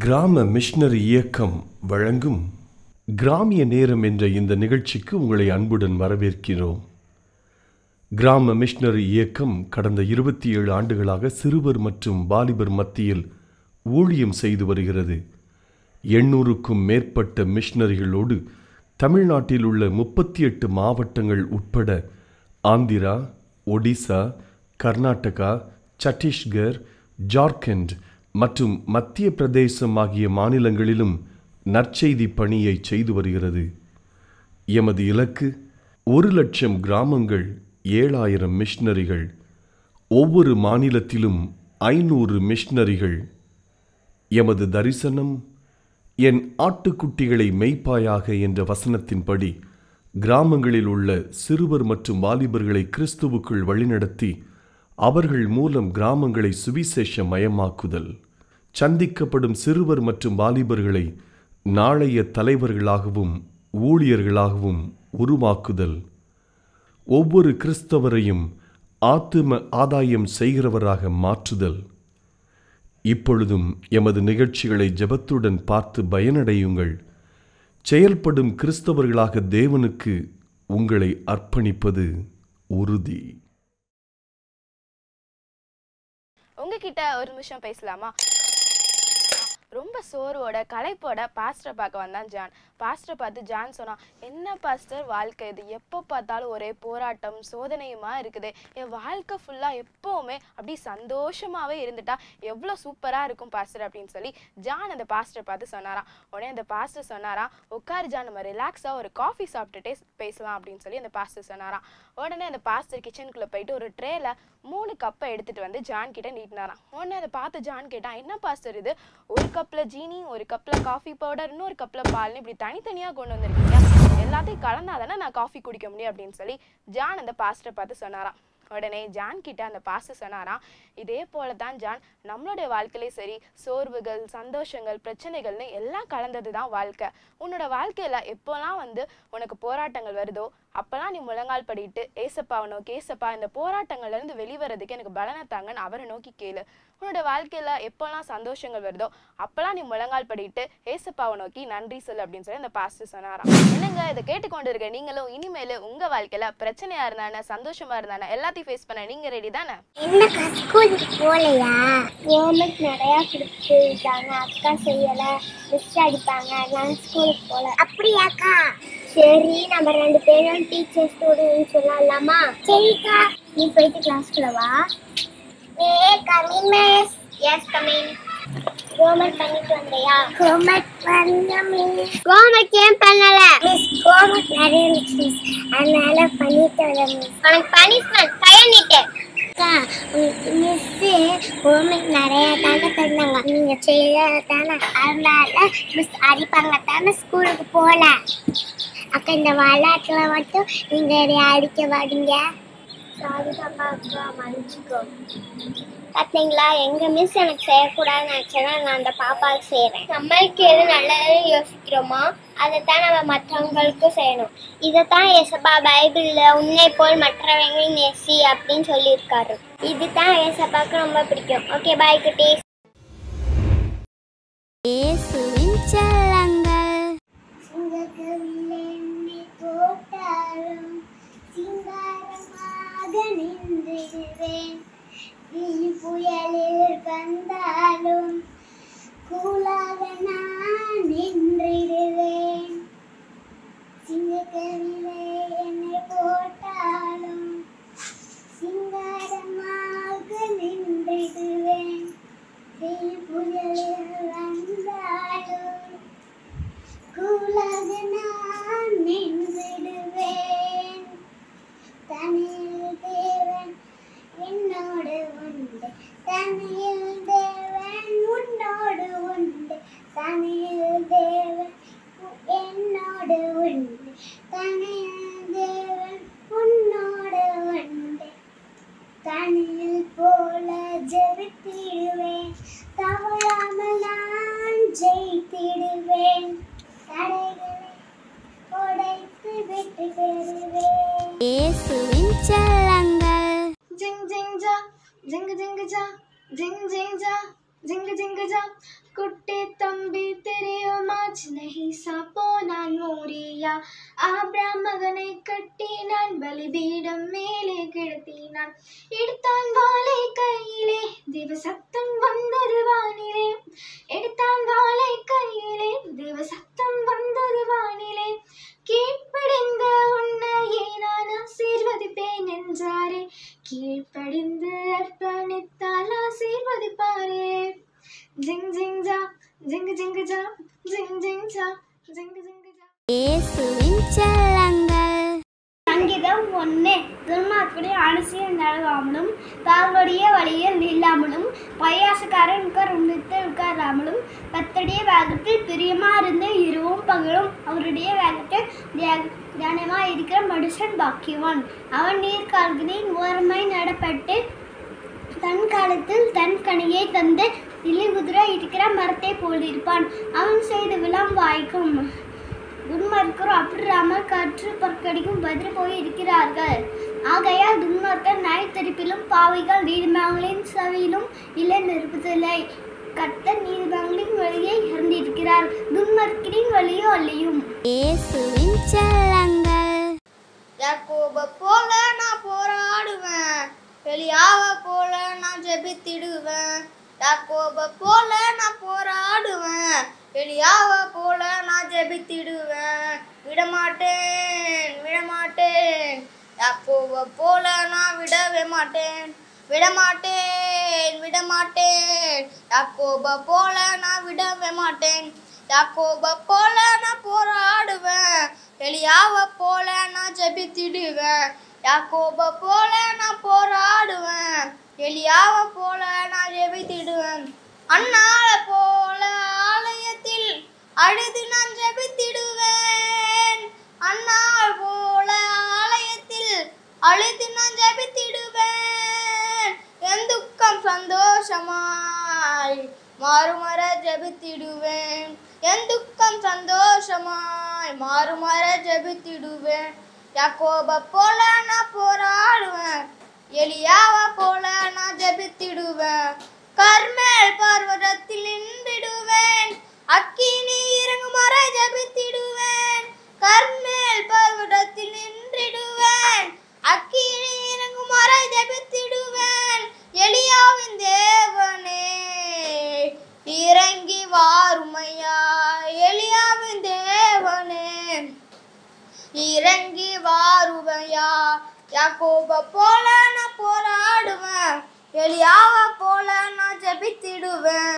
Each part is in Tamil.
கிராம மிஷனரி இயக்கம் வழங்கும் கிராமிய நேரம் என்ற இந்த நிகழ்ச்சிக்கு உங்களை அன்புடன் வரவேற்கிறோம் கிராம மிஷனரி இயக்கம் கடந்த இருபத்தி ஏழு ஆண்டுகளாக சிறுவர் மற்றும் வாலிபர் மத்தியில் ஊழியம் செய்து வருகிறது எண்ணூறுக்கும் மேற்பட்ட மிஷனரிகளோடு தமிழ்நாட்டில் உள்ள முப்பத்தி எட்டு மாவட்டங்கள் உட்பட ஆந்திரா ஒடிசா கர்நாடகா சத்தீஸ்கர் ஜார்க்கண்ட் மற்றும் மத்திய பிரதேசம் ஆகிய மாநிலங்களிலும் நற்செய்தி பணியை செய்து வருகிறது எமது இலக்கு ஒரு லட்சம் கிராமங்கள் ஏழாயிரம் மிஷனரிகள் ஒவ்வொரு மாநிலத்திலும் ஐநூறு மிஷனரிகள் எமது தரிசனம் என் ஆட்டுக்குட்டிகளை மெய்ப்பாயாக என்ற வசனத்தின்படி கிராமங்களில் உள்ள சிறுவர் மற்றும் வாலிபர்களை கிறிஸ்துவுக்குள் வழிநடத்தி அவர்கள் மூலம் கிராமங்களை சுவிசேஷ மயமாக்குதல் சந்திக்கப்படும் சிறுவர் மற்றும் வாலிபர்களை நாளைய தலைவர்களாகவும் ஊழியர்களாகவும் உருவாக்குதல் ஒவ்வொரு கிறிஸ்தவரையும் ஆத்தும ஆதாயம் செய்கிறவராக மாற்றுதல் இப்பொழுதும் எமது நிகழ்ச்சிகளை ஜெபத்துடன் பார்த்து பயனடையுங்கள் செயல்படும் கிறிஸ்தவர்களாக தேவனுக்கு உங்களை அர்ப்பணிப்பது உறுதி உங்ககிட்ட ஒரு நிமிஷம் பேசலாமா ரொம்ப சோர்வோட களைப்போட பாஸ்டரை பார்க்க வந்தான் ஜான் பாஸ்டரை பார்த்து ஜான் சொன்னான் என்ன பாஸ்டர் வாழ்க்கை இது எப்போ பார்த்தாலும் ஒரே போராட்டம் சோதனையுமா இருக்குது என் வாழ்க்கை ஃபுல்லாக எப்போவுமே அப்படி சந்தோஷமாகவே இருந்துட்டா எவ்வளோ சூப்பராக இருக்கும் பாஸ்டர் அப்படின்னு சொல்லி ஜான் அந்த பாஸ்டரை பார்த்து சொன்னாராம் உடனே அந்த பாஸ்டர் சொன்னாராம் உட்காரு ஜான் நம்ம ரிலாக்ஸாக ஒரு காஃபி சாப்பிட்டுட்டே பேசலாம் அப்படின்னு சொல்லி அந்த பாஸ்டர் சொன்னாராம் உடனே அந்த பாஸ்டர் கிச்சனுக்குள்ளே போயிட்டு ஒரு ட்ரேல மூணு கப்பை எடுத்துட்டு வந்து ஜான் கிட்ட நீட்டினாராம் உடனே அதை பார்த்து ஜான் கேட்டான் என்ன பாஸ்டர் இது ஒரு கப்பில் ஜீனி ஒரு கப்பில் காஃபி பவுடர் இன்னொரு கப்பில் பால்னு இப்படி தனித்தனியாக கொண்டு வந்திருக்கீங்க எல்லாத்தையும் கலந்தாதானே நான் காஃபி குடிக்க முடியும் அப்படின்னு சொல்லி ஜான் அந்த பாஸ்டரை பார்த்து சொன்னாராம் உடனே ஜான் கிட்ட அந்த பாஸ்டர் சொன்னாராம் இதே போல தான் ஜான் நம்மளுடைய வாழ்க்கையிலே சரி சோர்வுகள் சந்தோஷங்கள் பிரச்சனைகள்னு எல்லாம் கலந்தது தான் வாழ்க்கை உன்னோட வாழ்க்கையில எப்போல்லாம் வந்து உனக்கு போராட்டங்கள் வருதோ அப்பெல்லாம் நீ முழங்கால் படிட்டு ஏசப்பாவை நோக்கி ஏசப்பா இந்த போராட்டங்கள்ல இருந்து வெளிவரதுக்கு எனக்கு பலனை தாங்கன்னு அவரை நோக்கி கேளு உன்னோட வாழ்க்கையில எப்போல்லாம் சந்தோஷங்கள் வருதோ அப்பெல்லாம் நீ முழங்கால் படிட்டு ஏசப்பாவை நோக்கி நன்றி சொல்லு அப்படின்னு சொல்லி அந்த பாஸ்டர் சொன்னாராம் என்னங்க இதை கேட்டுக்கொண்டு இருக்க நீங்களும் இனிமேல் உங்க வாழ்க்கையில பிரச்சனையா இருந்தானே சந்தோஷமா இருந்தானே எல்லாத்தையும் ஃபேஸ் பண்ண நீங்க ரெடி தானே என்னக்கா ஸ்கூலுக்கு போகலையா ஹோம்ஒர்க் நிறையா கொடுத்துருக்காங்க அக்கா செய்யலை மிஸ் அடிப்பாங்க அதனால ஸ்கூலுக்கு போகல அப்படியாக்கா சரி நம்ம ரெண்டு பேரும் டீச்சர் ஸ்டூடெண்ட் சொல்லலாமா சரிக்கா நீ போயிட்டு கிளாஸ்க்குள்ள வா ஏ coming miss yes coming homework பண்ணிட்டு வந்தியா ஹோம்ஒர்க் பண்ண மிஸ் ஹோம்ஒர்க் ஏன் பண்ணல மிஸ் ஹோம்ஒர்க் நிறைய இருந்துச்சு மிஸ் அதனால பண்ணிட்டு வர மிஸ் உனக்கு பனிஷ்மெண்ட் கையை நீட்டு அக்கா உங்களுக்கு மிஸ்ஸு ஹோம்ஒர்க் நிறைய தானே தந்தாங்க நீங்க செய்யாத தானே அதனால மிஸ் அடிப்பாங்க தானே ஸ்கூலுக்கு போகல அக்கா இந்த விளையாட்டுல மட்டும் நீங்க என்னைய அடிக்க மாட்டீங்க சாரி பாப்பா அக்கா மன்னிச்சுக்கோ பார்த்தீங்களா எங்க மிஸ் எனக்கு செய்யக்கூடாதுன்னு நினச்சேன்னா நான் அந்த பாப்பாவுக்கு செய்கிறேன் நம்மளுக்கு எது நல்லது யோசிக்கிறோமோ அதை தான் நம்ம மற்றவங்களுக்கும் செய்யணும் இதைத்தான் ஏசப்பா பைபிளில் உன்னை போல் மற்றவங்களை நேசி அப்படின்னு சொல்லியிருக்காரு இதுதான் ஏசப்பாவுக்கு ரொம்ப பிடிக்கும் ஓகே பாய் குட்டீஸ் இயேசுவின் செல்லங்கள் சிங்கக்கவில்லை போட்டாலும் சிங்காரமாக நின்றிடுவேன் விழி புயலில் வந்தாலும் கூலாக நான் நின்றிடுவேன் சிங்கக்கவிலே என்னை போட்டாலும் சிங்காரமாக நின்றிடுவேன் விழி புயலில் வந்தாலும் கூலாக நான் நின்றிடுவேன் தனியில் தேவன் என்னோடு உண்டு தனியில் தேவன் உன்னோடு உண்டு தனியில் தேவன் என்னோடு உண்டு தனியில் தேவன் உன்னோடு உண்டு தனியில் போல ஜெபித்திடுவேன் தவறாமல் நான் ஜெயித்திடுவேன் தடைகளை உடைத்து விட்டு பெறுவேன் இயேசுவின் செல்லங்கள் ஜிங் ஜிங் ஜா ஜிங் ஜிங் ஜா ஜிங் ஜிங் ஜா ஜிங் ஜிங் ஜா குட்டி தம் ஆபிராம் மகனை கட்டினான் பலிபீடம் மேலே கிடத்தினான் எடுத்தான் வாளை கையிலே தேவ சத்தம் வந்தது வானிலே எடுத்தான் வாளை கையிலே தேவ சத்தம் வந்தது வானிலே கீழ்ப்படிந்த உன்னையே நான் ஆசீர்வதிப்பேன் என்றாரே கீழ்ப்படிந்து அர்ப்பணித்தால் ஆசீர்வதிப்பாரே ஜிங் ஜிங் ஜா ஜிங்கு ஜிங்கு ஜா ஜிங் ஜிங் ஜா ஜிங்கு ஜிங்கு ஜா இயேசுவின் செல்லங்கள் சங்கீதம் ஒன்று துன்மார்க்குடைய அனுசியம் நடவாமலும் தாங்களுடைய வழியில் நில்லாமலும் பயாசக்காரன் உட்கார் உண்ணித்து உட்காராமலும் கத்தடைய வேகத்தில் பிரியமா இருந்து இரவும் பகலும் அவருடைய வேகத்தில் தியா- தியானமாய் இருக்கிற மனுஷன் பாக்கியவான் அவன் நீர்க்கால்களின் ஓரமாய் நடப்பட்டு தன் காலத்தில் தன் கனியை தந்து இழிவுதிர இருக்கிற மரத்தை போலிருப்பான் அவன் செய்த விழாம் வாய்க்கும் துன்மார்க்கர் அப்படிராமல் காற்று பற்கடிக்கும் பதில் போய் இருக்கிறார்கள் ஆகையால் துன்மார்க்கர் நாய்த்தரிப்பிலும் பாவைகள் நீதிமன்றங்களின் சபையிலும் இல்லை நிற்பதில்லை கர்த்தர் நீதிமன்றங்களின் வழியை இறந்திருக்கிறார் துன்மார்க்கரின் வழியோ அல்லையும் இயேசுவின் செல்லங்கள் யாக்கோப போல நான் போராடுவேன் எலியாவ போல நான் ஜெபித்திடுவேன் யாக்கோப போல நான் போராடுவேன் எலியாவ போல நான் ஜெபித்திடுவேன் விடமாட்டேன் விடமாட்டேன் யாக்கோப போல நான் விடவே மாட்டேன் விடமாட்டேன் விடமாட்டேன் யாக்கோப போல நான் விடவே மாட்டேன் யாக்கோப போல நான் போராடுவேன் எலியாவ போல நான் ஜெபித்திடுவேன் யாக்கோப போல நான் போராடுவேன் எலியாவ போல நான் ஜெபித்திடுவேன் அண்ணாள போல ஆலயத்தில் அழுது நான் ஜெபித்திடுவேன் அண்ணாள் போல ஆலயத்தில் அழுது நான் ஜெபித்திடுவேன் என் துக்கம் சந்தோஷமாய் மாறுமர ஜெபித்திடுவேன் என் துக்கம் சந்தோஷமாய் மாறுமர ஜெபித்திடுவேன் யாக்கோப போல நான் போராடுவேன் எலியாவ போல நான் ஜெபித்திடுவேன் கர்மேல் பர்வதத்தில் நின்றிடுவேன் அக்கினி இறங்குமர ஜெபித்திடுவேன் கர்மேல் பர்வதத்தில் நின்றிடுவேன் அக்கினி இறங்குமர ஜெபித்திடுவேன் எலியாவின் தேவனே இறங்கி வாருமையா எலியாவின் தேவனே இறங்கி வாருவையா யாக்கோப போல நான் போராடுவேன் எலியாவ போல நான் ஜெபித்திடுவேன்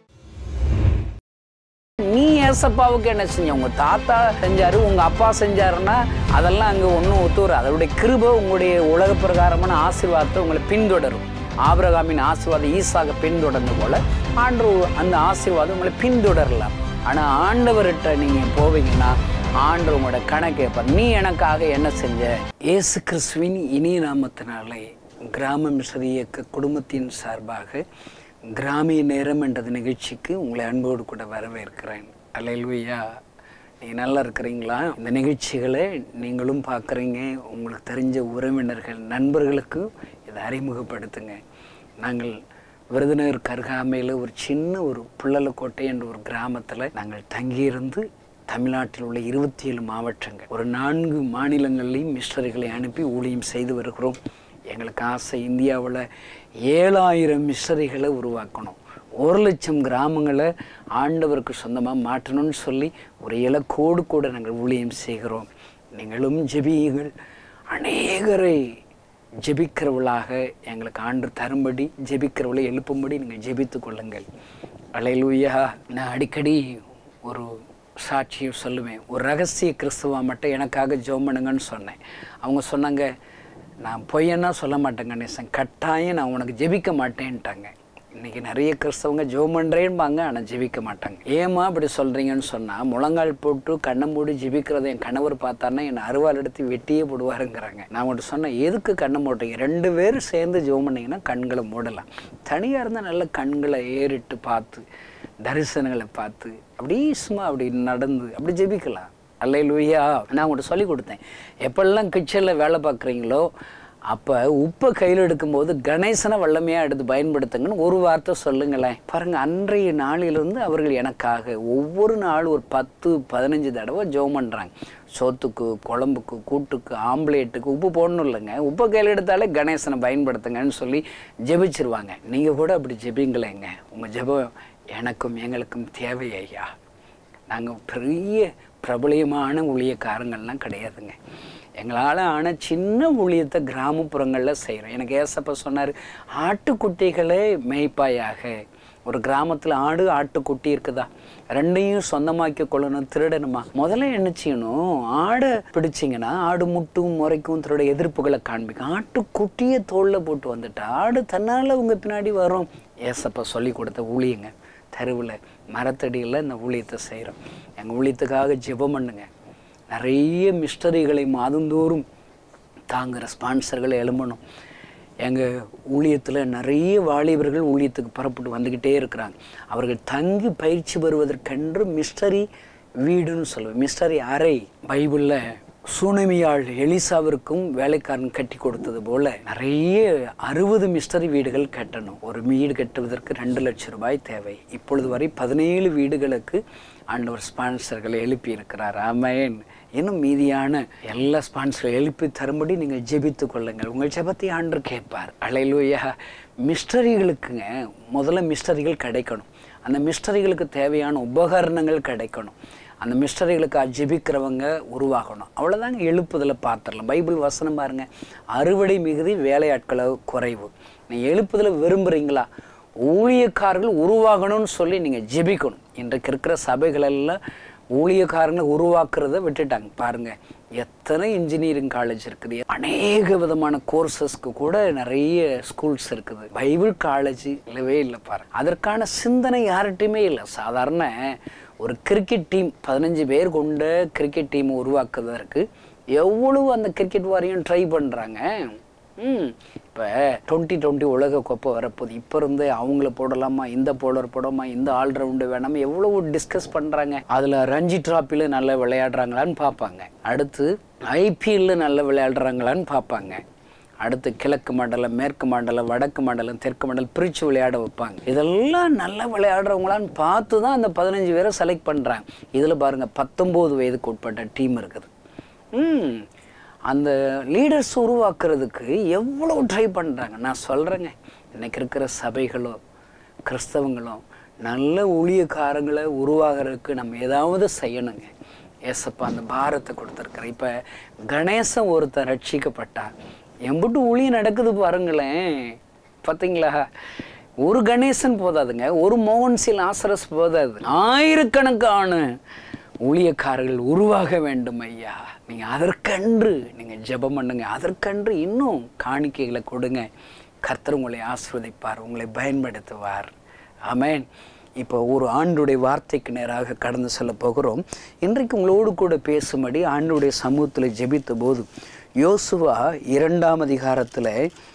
நீ ஏசப்பாவுக்கு என்ன செஞ்ச உங்க தாத்தா செஞ்சாரு உங்க அப்பா செஞ்சாருன்னா அதெல்லாம் அங்க ஒன்றும் ஒத்து வரும் அதோடைய கிருபை உங்களுடைய உலக பிரகாரமான ஆசீர்வாதத்தை உங்களை பின்தொடரும் ஆபிரகாமின் ஆசீர்வாதம் ஈசாக பின்தொடர்ந்து போல ஆண்டு அந்த ஆசீர்வாதம் உங்களை பின்தொடரலாம் ஆனா ஆண்டவர்கிட்ட நீங்க போவீங்கன்னா ஆண்டு உங்களோட கணக்கு கேட்பார் நீ எனக்காக என்ன செஞ்ச இயேசு கிறிஸ்துவின் இனிய நாமத்தினாலே கிராம மிஸ்ரி இயக்க குடும்பத்தின் சார்பாக கிராமிய நேரம் என்றது நிகழ்ச்சிக்கு உங்களை அன்போடு கூட வரவேற்கிறேன் அல்லேலூயா நீங்கள் நல்லா இருக்கிறீங்களா இந்த நிகழ்ச்சிகளை நீங்களும் பார்க்குறீங்க உங்களுக்கு தெரிஞ்ச உறவினர்கள் நண்பர்களுக்கு இதை அறிமுகப்படுத்துங்க நாங்கள் விருதுநகர் கருகாமையில் ஒரு சின்ன ஒரு புள்ளலக்கோட்டை என்ற ஒரு கிராமத்தில் நாங்கள் தங்கியிருந்து தமிழ்நாட்டில் உள்ள இருபத்தி ஏழு மாவட்டங்கள் ஒரு நான்கு மாநிலங்கள்லையும் மிஸ்டர்களை அனுப்பி ஊழியம் செய்து வருகிறோம் எங்களுக்கு ஆசை இந்தியாவில் ஏழாயிரம் மிஸ்டரிகளை உருவாக்கணும் ஒரு லட்சம் கிராமங்களை ஆண்டவருக்கு சொந்தமாக மாற்றணும்னு சொல்லி ஒரு இலக்கோடு கூட நாங்கள் ஊழியம் செய்கிறோம் நீங்களும் ஜெபியுங்கள் அநேகரை ஜெபிக்கிறவளாக எங்களுக்கு ஆண்டு தரும்படி ஜெபிக்கிறவளை எழுப்பும்படி நீங்கள் ஜெபித்து கொள்ளுங்கள் அலையலூயா நான் அடிக்கடி ஒரு சாட்சியம் சொல்லுவேன் ஒரு ரகசிய கிறிஸ்துவா மட்டும் எனக்காக ஜெபம் பண்ணுங்கன்னு சொன்னேன் அவங்க சொன்னாங்க நான் பொய்யன்னா சொல்ல மாட்டேன் கணேசன் கட்டாயம் நான் உனக்கு ஜெபிக்க மாட்டேன்ட்டாங்க இன்றைக்கி நிறைய கிறிஸ்தவங்க ஜெபம் பண்ணுறேன்பாங்க ஆனால் ஜெபிக்க மாட்டாங்க ஏமா அப்படி சொல்கிறீங்கன்னு சொன்னால் முழங்கால் போட்டு கண்ணை மூடி ஜெபிக்கிறத என் கணவர் பார்த்தாருன்னா என்னை அருவாள் எடுத்து வெட்டியே போடுவாருங்கிறாங்க நான் அவங்கள்ட்ட சொன்னேன் எதுக்கு கண்ணை மூடுறீங்க ரெண்டு பேரும் சேர்ந்து ஜெபம் பண்ணிங்கன்னா கண்களை மூடலாம் தனியாக இருந்தால் நல்ல கண்களை ஏறிட்டு பார்த்து தரிசனங்களை பார்த்து அப்படியே சும்மா அப்படி நடந்து அப்படி ஜெபிக்கலாம் அல்லையிலுயா நான் உங்கள்கிட்ட சொல்லி கொடுத்தேன் எப்பெல்லாம் கிச்சனில் வேலை பார்க்குறீங்களோ அப்போ உப்பை கையில் எடுக்கும்போது கணேசனை வல்லமையாக எடுத்து பயன்படுத்துங்கன்னு ஒரு வார்த்தை சொல்லுங்களேன் பாருங்க அன்றைய நாளிலிருந்து அவர்கள் எனக்காக ஒவ்வொரு நாள் ஒரு பத்து பதினஞ்சு தடவை ஜெபம் பண்ணுறாங்க சோத்துக்கு குழம்புக்கு கூட்டுக்கு ஆம்லேட்டுக்கு உப்பு போடணும் இல்லைங்க உப்பை கையில் எடுத்தாலே கணேசனை பயன்படுத்துங்கன்னு சொல்லி ஜெபிச்சிருவாங்க நீங்கள் கூட அப்படி ஜெபிங்களேங்க உங்கள் ஜெபம் எனக்கும் எங்களுக்கும் தேவை ஐயா நாங்கள் பெரிய பிரபலியமான ஊழியக்காரங்கள்லாம் கிடையாதுங்க எங்களால் ஆன சின்ன ஊழியத்தை கிராமப்புறங்களில் செய்கிறோம் எனக்கு ஏசப்ப சொன்னார் ஆட்டுக்குட்டிகளே மேய்ப்பாயாக ஒரு கிராமத்தில் ஆடு ஆட்டுக்குட்டி இருக்குதா ரெண்டையும் சொந்தமாக்கி கொள்ளணும் திருடணுமா முதல்ல என்ன செய்யணும் ஆடை பிடிச்சிங்கன்னா ஆடு முட்டும் முறைக்கும் திருட எதிர்ப்புகளை காண்பிக்கும் ஆட்டுக்குட்டியை தோளில் போட்டு வந்துட்டா ஆடு தன்னால் உங்கள் பின்னாடி வரும் ஏசப்பா சொல்லி கொடுத்த ஊழியங்க தெருவில் மரத்தடியில் இந்த ஊழியத்தை செய்கிறோம் எங்கள் ஊழியத்துக்காக ஜெபம் பண்ணுங்க நிறைய மிஸ்டரிகளை மாதந்தோறும் தாங்குகிற ஸ்பான்சர்கள் எழும்பணும் எங்கள் ஊழியத்தில் நிறைய வாலிபர்கள் ஊழியத்துக்கு புறப்பட்டு வந்துக்கிட்டே இருக்கிறாங்க அவர்கள் தங்கி பயிற்சி பெறுவதற்கென்று மிஸ்டரி வீடுன்னு சொல்லுவேன் மிஸ்டரி அறை பைபிளில் சூனமியாள் எலிசாவிற்கும் வேலைக்காரன் கட்டி கொடுத்தது போல நிறைய அறுபது மிஸ்டரி வீடுகள் கட்டணும் ஒரு வீடு கட்டுவதற்கு ரெண்டு லட்சம் ரூபாய் தேவை இப்பொழுது வரை பதினேழு வீடுகளுக்கு ஆண்டவர் ஸ்பான்சர்களை எழுப்பி இருக்கிறார் ஆமேன் இன்னும் மீதியான எல்லா ஸ்பான்சர்கள் எழுப்பி தரும்படி நீங்கள் ஜெபித்து கொள்ளுங்கள் உங்கள் ஜெபத்தை ஆண்டு கேட்பார் அலையிலூயா மிஸ்டரிகளுக்குங்க முதல்ல மிஸ்டரிகள் கிடைக்கணும் அந்த மிஸ்டரிகளுக்கு தேவையான உபகரணங்கள் கிடைக்கணும் அந்த மிஸ்டரிகளுக்கு ஜெபிக்கிறவங்க உருவாகணும் அவ்வளோதாங்க எழுப்புதலை பார்த்துடலாம் பைபிள் வசனம் பாருங்க அறுவடை மிகுதி வேலையாட்களை குறைவு நீங்கள் எழுப்புதலை விரும்புகிறீங்களா ஊழியக்காரர்கள் உருவாகணும்னு சொல்லி நீங்கள் ஜெபிக்கணும் இன்றைக்கு இருக்கிற சபைகளெல்லாம் ஊழியக்காரங்களை உருவாக்குறத விட்டுட்டாங்க பாருங்க எத்தனை இன்ஜினியரிங் காலேஜ் இருக்குது அநேக விதமான கோர்சஸ்க்கு கூட நிறைய ஸ்கூல்ஸ் இருக்குது பைபிள் காலேஜ் இல்லவே இல்லை பாருங்க அதற்கான சிந்தனை யார்கிட்டையுமே இல்லை சாதாரண ஒரு கிரிக்கெட் டீம் பதினஞ்சு பேர் கொண்ட கிரிக்கெட் டீம் உருவாக்குவதற்கு எவ்வளவு அந்த கிரிக்கெட் வாரியம் ட்ரை பண்ணுறாங்க ம் இப்போ டுவெண்ட்டி டுவெண்ட்டி உலக கோப்பை வரப்போகுது இப்போ இருந்து அவங்கள போடலாமா இந்த போலர் போடாமா இந்த ஆல்ரவுண்டு வேணாமா எவ்வளவு டிஸ்கஸ் பண்ணுறாங்க அதில் ரஞ்சி ட்ராப்பில் நல்லா விளையாடுறாங்களான்னு பார்ப்பாங்க அடுத்து ஐபிஎல்ல நல்லா விளையாடுறாங்களான்னு பார்ப்பாங்க அடுத்து கிழக்கு மண்டலம் மேற்கு மண்டலம் வடக்கு மண்டலம் தெற்கு மண்டலம் பிரித்து விளையாட வைப்பாங்க இதெல்லாம் நல்லா விளையாடுறவங்களான்னு பார்த்து தான் அந்த பதினஞ்சு பேரை செலக்ட் பண்ணுறாங்க இதில் பாருங்கள் பத்தொம்போது வயதுக்கு உட்பட்ட டீம் இருக்குது ம் அந்த லீடர்ஸ் உருவாக்குறதுக்கு எவ்வளோ ட்ரை பண்ணுறாங்க நான் சொல்கிறேங்க இன்னைக்கு இருக்கிற சபைகளோ கிறிஸ்தவங்களோ நல்ல ஊழியக்காரங்களை உருவாகிறதுக்கு நம்ம ஏதாவது செய்யணுங்க ஏசப்பா அந்த பாரத்தை கொடுத்துருக்குறேன் இப்போ கணேசன் ஒருத்தன் ரட்சிக்கப்பட்டா எம்பிட்டு ஊழியம் நடக்குது பாருங்களேன் பார்த்தீங்களா ஒரு கணேசன் போதாதுங்க ஒரு மோகன்சில் ஆசரஸ் போதாது ஆயிரக்கணக்கான ஊழியக்காரர்கள் உருவாக வேண்டும் ஐயா நீங்கள் அதற்கன்று நீங்கள் ஜெபம் பண்ணுங்க அதற்கன்று இன்னும் காணிக்கைகளை கொடுங்க கர்த்தர் உங்களை ஆஸ்வதிப்பார் உங்களை பயன்படுத்துவார் ஆமென் இப்போ ஒரு ஆண்டுடைய வார்த்தைக்கு நேராக கடந்து செல்ல போகிறோம் இன்றைக்கு உங்களோடு கூட பேசும்படி ஆண்டுடைய சமூகத்தில் ஜெபித்த போது யோசுவா இரண்டாம் அதிகாரத்தில்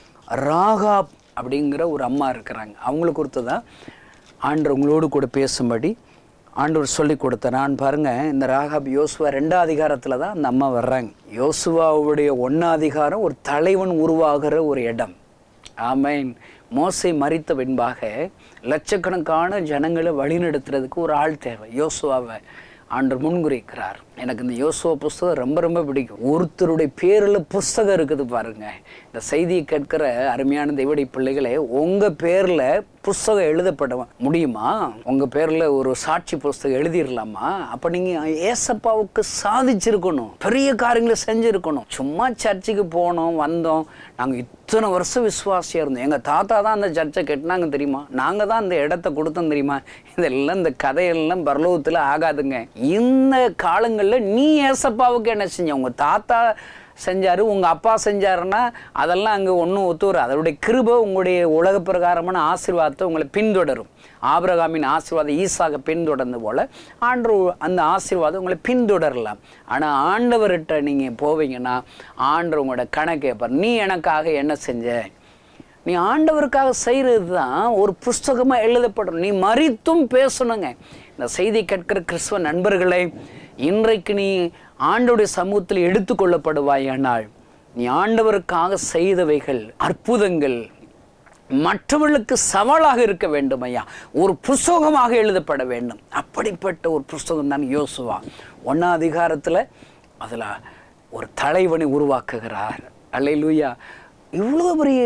ராகாப் அப்படிங்கிற ஒரு அம்மா இருக்கிறாங்க அவங்களை குறித்து தான் ஆண்டு உங்களோடு கூட பேசும்படி ஆண்டவர் சொல்லி கொடுத்த நான் பாருங்க இந்த ராகாப் யோசுவா ரெண்டாம் அதிகாரத்தில் தான் அந்த அம்மா வர்றாங்க யோசுவாவுடைய ஒன்றாம் அதிகாரம் ஒரு தலைவன் உருவாகிற ஒரு இடம் ஆமேன் மோசை மறித்த பின்பாக லட்சக்கணக்கான ஜனங்களை வழிநடத்துறதுக்கு ஒரு ஆள் தேவை யோசுவாவை ஆண்டவர் முன்குறிக்கிறார் எனக்கு இந்த யோசுவா புஸ்தகம் ரொம்ப ரொம்ப பிடிக்கும் ஒருத்தருடைய பேரில் புஸ்தகம் இருக்குது பாருங்க இந்த செய்தியை கேட்கிற அருமையான தெய்வடி பிள்ளைகளே உங்கள் பேரில் புஸ்தகம் எழுதப்பட முடியுமா உங்கள் பேரில் ஒரு சாட்சி புஸ்தகம் எழுதிடலாமா அப்போ நீங்கள் ஏசப்பாவுக்கு சாதிச்சிருக்கணும் பெரிய காரியங்களை செஞ்சுருக்கணும் சும்மா சர்ச்சுக்கு போனோம் வந்தோம் நாங்கள் இத்தனை வருஷம் விசுவாசியாக இருந்தோம் எங்கள் தாத்தா தான் அந்த சர்ச்சை கட்டினாங்க தெரியுமா நாங்கள் தான் அந்த இடத்த கொடுத்தோம் தெரியுமா இதெல்லாம் இந்த கதையெல்லாம் பரலோகத்தில் ஆகாதுங்க இந்த காலங்களில் நீ ஏசப்பாவுக்கு என்ன செஞ்ச உங்கள் தாத்தா செஞ்சார் உங்கள் அப்பா செஞ்சாருன்னா அதெல்லாம் அங்கே ஒன்றும் ஒத்து வரும் அதனுடைய கிருபை உங்களுடைய உலக பிரகாரமான ஆசீர்வாதத்தை உங்களை பின்தொடரும் ஆபிரகாமின் ஆசீர்வாதம் ஈசாக பின்தொடர்ந்து போல் ஆண்டு அந்த ஆசீர்வாதம் உங்களை பின்தொடரலாம் ஆனால் ஆண்டவர்கிட்ட நீங்கள் போவீங்கன்னா ஆண்டு உங்களோட கணக்கு கேட்பார் நீ எனக்காக என்ன செஞ்ச நீ ஆண்டவருக்காக செய்கிறது தான் ஒரு புஸ்தகமாக எழுதப்படும் நீ மறித்தும் பேசணுங்க இந்த செய்தி கேட்கிற கிறிஸ்துவ நண்பர்களே இன்றைக்கு நீ ஆண்டோடைய சமூகத்தில் எடுத்துக்கொள்ளப்படுவாயானால் நீ ஆண்டவருக்காக செய்தவைகள் அற்புதங்கள் மற்றவர்களுக்கு சவாலாக இருக்க வேண்டும் ஐயா ஒரு புஸ்தகமாக எழுதப்பட வேண்டும் அப்படிப்பட்ட ஒரு புஸ்தகம் தான் யோசுவா ஒன்றாம் அதிகாரத்தில் அதில் ஒரு தலைவனை உருவாக்குகிறார் அல்லேலூயா இவ்வளோ பெரிய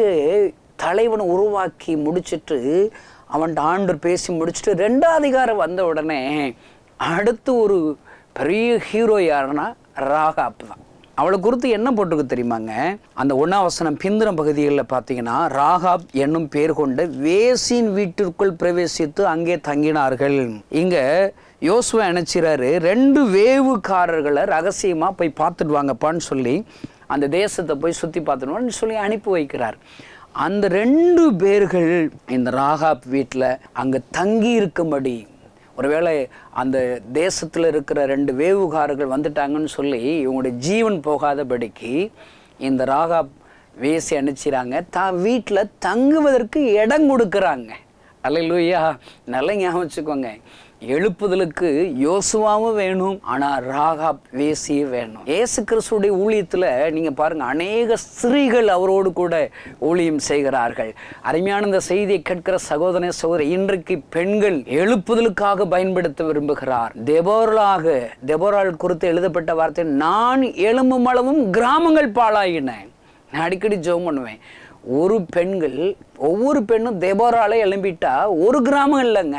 தலைவனை உருவாக்கி முடிச்சிட்டு அவன்கிட்ட ஆண்டு பேசி முடிச்சுட்டு ரெண்டாம் அதிகாரம் வந்த உடனே அடுத்து ஒரு பெரிய ஹீரோ யாருன்னா ராகாப் தான் அவளை குறித்து என்ன போட்டிருக்கு தெரியுமாங்க அந்த ஒன்னாவசனம் பிந்தின பகுதிகளில் பார்த்தீங்கன்னா ராகாப் என்னும் பேர் கொண்ட வேசின் வீட்டிற்குள் பிரவேசித்து அங்கே தங்கினார்கள் இங்க யோசுவா நினைச்சிறாரு ரெண்டு வேவுக்காரர்களை ரகசியமா போய் பார்த்துட்டு வாங்கப்பான்னு சொல்லி அந்த தேசத்தை போய் சுற்றி பார்த்துடுவான்னு சொல்லி அனுப்பி வைக்கிறார் அந்த ரெண்டு பேர்கள் இந்த ராகாப் வீட்டில் அங்கே தங்கி இருக்கும்படி ஒருவேளை அந்த தேசத்தில் இருக்கிற ரெண்டு வேவுகாரர்கள் வந்துட்டாங்கன்னு சொல்லி இவங்களுடைய ஜீவன் போகாதபடிக்கு இந்த ராகாப் வேசி அனுப்பிச்சிறாங்க தான் வீட்டில் தங்குவதற்கு இடம் கொடுக்குறாங்க அல்லையா நல்ல ஞாபகம் வச்சுக்கோங்க எழுப்புதலுக்கு யோசுவாவும் வேணும் ஆனால் ராகாப் வேசியும் வேணும் ஏசு கிறிஸ்துடைய ஊழியத்தில் நீங்கள் பாருங்கள் அநேக ஸ்திரீகள் அவரோடு கூட ஊழியம் செய்கிறார்கள் அருமையான இந்த செய்தியை கேட்கிற சகோதர சகோதரி இன்றைக்கு பெண்கள் எழுப்புதலுக்காக பயன்படுத்த விரும்புகிறார் தெபோரலாக தெபோரால் குறித்து எழுதப்பட்ட வார்த்தை நான் எழும்பும் அளவும் கிராமங்கள் பாழாயின நான் அடிக்கடி ஜெபம் பண்ணுவேன் ஒரு பெண்கள் ஒவ்வொரு பெண்ணும் தெபோரால எழும்பிட்டா ஒரு கிராமம் இல்லைங்க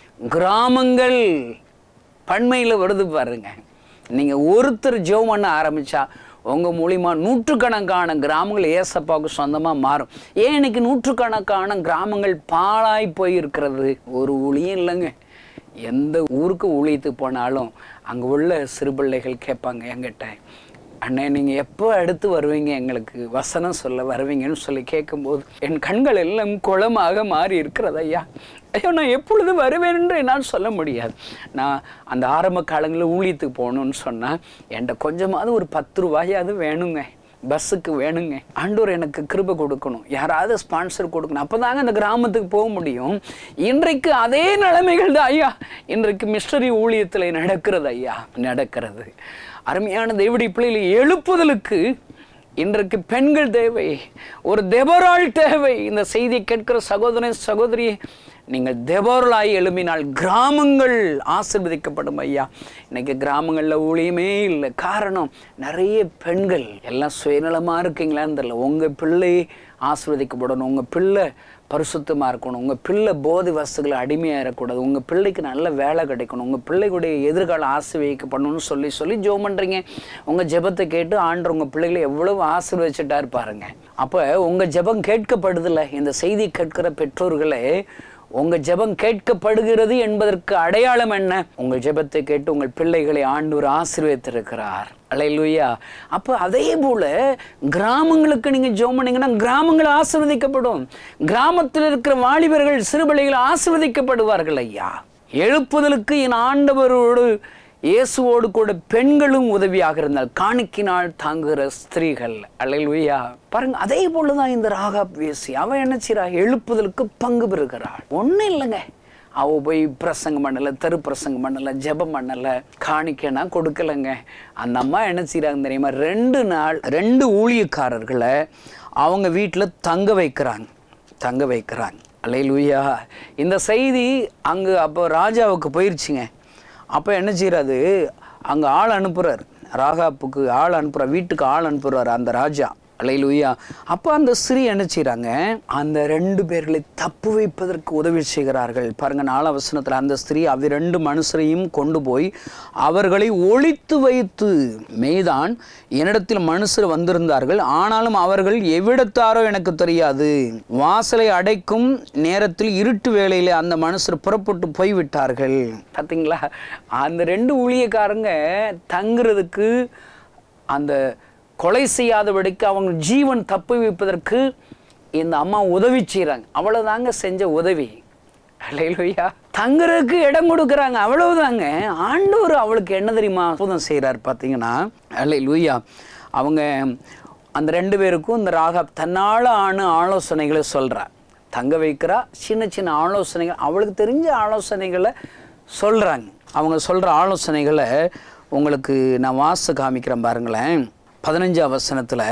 கிராமங்கள் பண்மையில் வருது பாருங்க நீங்கள் ஒருத்தர் ஜெபம் பண்ண ஆரம்பிச்சா உங்கள் மூலிமா நூற்றுக்கணக்கான கிராமங்கள் ஏசப்பாவுக்கு சொந்தமாக மாறும் ஏன் இன்னைக்கு நூற்றுக்கணக்கான கிராமங்கள் பாழாய் போயிருக்கிறது ஒரு ஊழியம் இல்லைங்க எந்த ஊருக்கு ஊழியத்துக்கு போனாலும் அங்கே உள்ள சிறுபிள்ளைகள் கேட்பாங்க என்கிட்ட அண்ணே நீங்கள் எப்போ அடுத்து வருவீங்க எங்களுக்கு வசனம் சொல்ல வருவீங்கன்னு சொல்லி கேட்கும்போது என் கண்கள் எல்லாம் குளமாக மாறி இருக்கிறது ஐயா ஐயோ நான் எப்பொழுது வருவேன் என்று என்னால் சொல்ல முடியாது நான் அந்த ஆரம்ப காலங்களில் ஊழியத்துக்கு போகணும்னு சொன்னால் என்கிட்ட கொஞ்சமாவது ஒரு பத்து ரூபாயாவது வேணுங்க பஸ்ஸுக்கு வேணுங்க ஆண்டவர் எனக்கு கிருபை கொடுக்கணும் யாராவது ஸ்பான்சர் கொடுக்கணும் அப்போ தாங்க அந்த கிராமத்துக்கு போக முடியும் இன்றைக்கு அதே நிலைமைகள் தான் ஐயா இன்றைக்கு மிஸ்டரி ஊழியத்தில் நடக்கிறது ஐயா நடக்கிறது அருமையான தேவடி பிள்ளைகளை எழுப்புதலுக்கு இன்றைக்கு பெண்கள் தேவை ஒரு தெபராள் தேவை இந்த செய்தியை கேட்கிற சகோதரன் சகோதரி நீங்கள் தெபோரலாய் எழுப்பினால் கிராமங்கள் ஆசிர்வதிக்கப்படும் ஐயா இன்னைக்கு கிராமங்களில் ஊழியமே இல்லை காரணம் நிறைய பெண்கள் எல்லாம் சுயநலமாக இருக்கீங்களான்னு தெரியல உங்கள் பிள்ளை ஆசிர்வதிக்கப்படணும் உங்கள் பிள்ளை பரிசுத்தமாக இருக்கணும் உங்கள் பிள்ளை போதை வஸ்துகளை அடிமையாக இருக்கக்கூடாது உங்கள் பிள்ளைக்கு நல்ல வேலை கிடைக்கணும் உங்கள் பிள்ளைகளுடைய எதிர்காலம் ஆசீர்வதிக்கப்படணும்னு சொல்லி சொல்லி ஜெபம் பண்ணுறீங்க உங்கள் ஜெபத்தை கேட்டு ஆண்டவர் உங்கள் பிள்ளைகளை எவ்வளவு ஆசீர்வதிச்சிட்டாரு பாருங்க அப்போ உங்கள் ஜெபம் கேட்கப்படுதில்ல இந்த செய்தி கேட்கிற பெற்றோர்களே உங்கள் ஜெபம் கேட்கப்படுகிறது என்பதற்கு அடையாளம் என்ன உங்கள் ஜெபத்தை கேட்டு உங்கள் பிள்ளைகளை ஆண்டவர் ஆசீர்வதித்திருக்கிறார் அலையிலுயா அப்போ அதே போல கிராமங்களுக்கு நீங்கள் ஜெபம் பண்ணீங்கன்னா கிராமங்கள் ஆசீர்வதிக்கப்படும் கிராமத்தில் இருக்கிற வாலிபர்கள் சிறுபிள்ளைகள் ஆசீர்வதிக்கப்படுவார்கள் ஐயா எழுப்புதலுக்கு என் ஆண்டவரோடு இயேசுவோடு கூட பெண்களும் உதவியாக இருந்தால் காணிக்கினால் தாங்குகிற ஸ்திரீகள் அல்லையா பாருங்க அதே போலதான் இந்த ராகாப் வேசி அவன் என்ன செய்றா எழுப்புதலுக்கு பங்கு பெறுகிறாள் ஒன்றும் இல்லைங்க அவ போய் பிரசங்கம் பண்ணல தெரு பிரசங்கம் பண்ணல ஜெபம் பண்ணல காணிக்கனா கொடுக்கலங்க அந்த அம்மா என்ன செய்றாங்க தெரியுமா ரெண்டு நாள் ரெண்டு ஊழியக்காரர்களை அவங்க வீட்டில் தங்க வைக்கிறாங்க தங்க வைக்கிறாங்க அல்லையிலுயா இந்த செய்தி அங்கே அப்போ ராஜாவுக்கு போயிருச்சுங்க அப்போ என்ன செய்யறாரு அங்கே ஆள் அனுப்புறார் ராகாப்புக்கு ஆள் அனுப்புறார் வீட்டுக்கு ஆள் அனுப்புறாரு அந்த ராஜா அலையிலுயா அப்போ அந்த ஸ்திரீ என்ன செய்கிறாங்க அந்த ரெண்டு பேர்களை தப்பு வைப்பதற்கு உதவி செய்கிறார்கள் பாருங்க நாலாம் வசனத்தில் அந்த ஸ்திரீ அவ்வி ரெண்டு மனுஷரையும் கொண்டு போய் அவர்களை ஒழித்து வைத்து மெய்தான் என்னிடத்தில் மனுஷர் வந்திருந்தார்கள் ஆனாலும் அவர்கள் எவ்விடத்தாரோ எனக்கு தெரியாது வாசலை அடைக்கும் நேரத்தில் இருட்டு வேளையிலே அந்த மனுஷர் புறப்பட்டு போய்விட்டார்கள் பார்த்தீங்களா அந்த ரெண்டு ஊழியக்காரங்க தங்குறதுக்கு அந்த கொலை செய்யாதபடிக்கு அவங்க ஜீவன் தப்பு வைப்பதற்கு இந்த அம்மா உதவி செய்கிறாங்க அவ்வளோதாங்க செஞ்ச உதவி அல்லையா தங்குறதுக்கு இடம் கொடுக்குறாங்க அவ்வளவுதாங்க ஆண்டவர் அவளுக்கு என்ன தெரியுமா அற்புதம் செய்கிறார் பார்த்தீங்கன்னா அல்லை லூயா அவங்க அந்த ரெண்டு பேருக்கும் இந்த ராகாப் தன்னால் ஆன ஆலோசனைகளை சொல்கிறா தங்க வைக்கிறா சின்ன சின்ன ஆலோசனைகள் அவளுக்கு தெரிஞ்ச ஆலோசனைகளை சொல்கிறாங்க அவங்க சொல்கிற ஆலோசனைகளை உங்களுக்கு நான் வாச காமிக்கிறேன் பாருங்களேன் பதினஞ்சாம் வசனத்தில்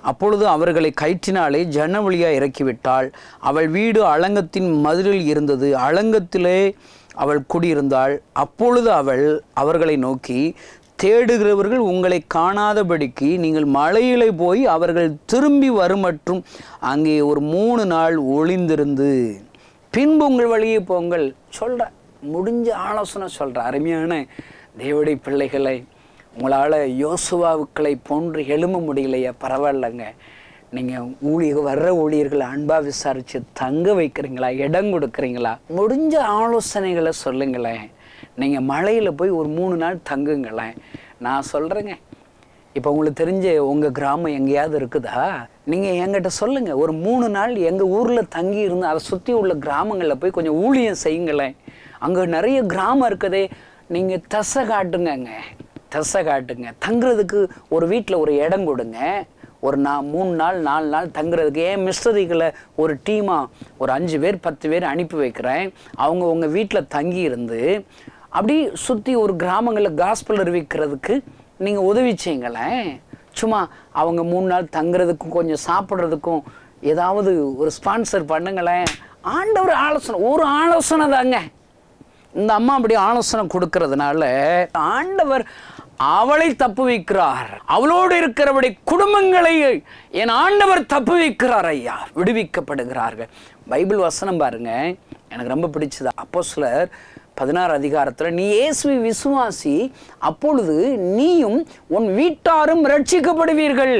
அப்பொழுது அவர்களை கயிற்றினாலே ஜன்ன வழியாக இறக்கிவிட்டாள் அவள் வீடு அலங்கத்தின் மதிலில் இருந்தது அலங்கத்திலே அவள் குடியிருந்தாள் அப்பொழுது அவள் அவர்களை நோக்கி தேடுகிறவர்கள் உங்களை காணாதபடிக்கு நீங்கள் மலையிலே போய் அவர்கள் திரும்பி வருமற்றும் அங்கே ஒரு மூணு நாள் ஒளிந்திருந்து பின்பு உங்கள் வழியே போங்கள் சொல்ற முடிஞ்ச ஆலோசனை சொல்ற அருமையான தேவடி பிள்ளைகளை உங்களால் யோசுவாவுக்களை போன்று எழும்ப முடியலையா பரவாயில்லைங்க நீங்கள் ஊழிய வர்ற ஊழியர்களை அன்பாக விசாரித்து தங்க வைக்கிறீங்களா இடம் கொடுக்குறீங்களா முடிஞ்ச ஆலோசனைகளை சொல்லுங்களேன் நீங்கள் மலையில் போய் ஒரு மூணு நாள் தங்குங்களேன் நான் சொல்கிறேங்க இப்போ உங்களுக்கு தெரிஞ்ச உங்கள் கிராமம் எங்கேயாவது இருக்குதா நீங்கள் என்கிட்ட சொல்லுங்கள் ஒரு மூணு நாள் எங்கள் ஊரில் தங்கி இருந்து அதை சுற்றி உள்ள கிராமங்களில் போய் கொஞ்சம் ஊழியம் செய்யுங்களேன் அங்கே நிறைய கிராமம் இருக்குதே நீங்கள் தசை காட்டுங்கங்க தசை காட்டுங்க தங்குறதுக்கு ஒரு வீட்டில் ஒரு இடம் கொடுங்க ஒரு நான் மூணு நாள் நாலு நாள் தங்குறதுக்கு ஏன் மிஸ்டரிகளை ஒரு டீமாக ஒரு அஞ்சு பேர் பத்து பேர் அனுப்பி வைக்கிறேன் அவங்க உங்கள் வீட்டில் தங்கி இருந்து அப்படி சுற்றி ஒரு கிராமங்களில் காஸ்பல் அறிவிக்கிறதுக்கு நீங்கள் உதவி செய்யுங்களேன் சும்மா அவங்க மூணு நாள் தங்குறதுக்கும் கொஞ்சம் சாப்பிட்றதுக்கும் ஏதாவது ஒரு ஸ்பான்சர் பண்ணுங்களேன் ஆண்டவர் ஆலோசனை ஒரு ஆலோசனை தாங்க இந்த அம்மா அப்படி ஆலோசனை கொடுக்கறதுனால ஆண்டவர் அவளை தப்பு வைக்கிறார் அவளோடு இருக்கிறபடி குடும்பங்களை என் ஆண்டவர் தப்பு வைக்கிறார் ஐயா விடுவிக்கப்படுகிறார்கள் பைபிள் வசனம் பாருங்க எனக்கு ரொம்ப பிடிச்சது அப்போ சிலர் பதினாறு அதிகாரத்தில் நீ இயேசுவை விசுவாசி அப்பொழுது நீயும் உன் வீட்டாரும் ரட்சிக்கப்படுவீர்கள்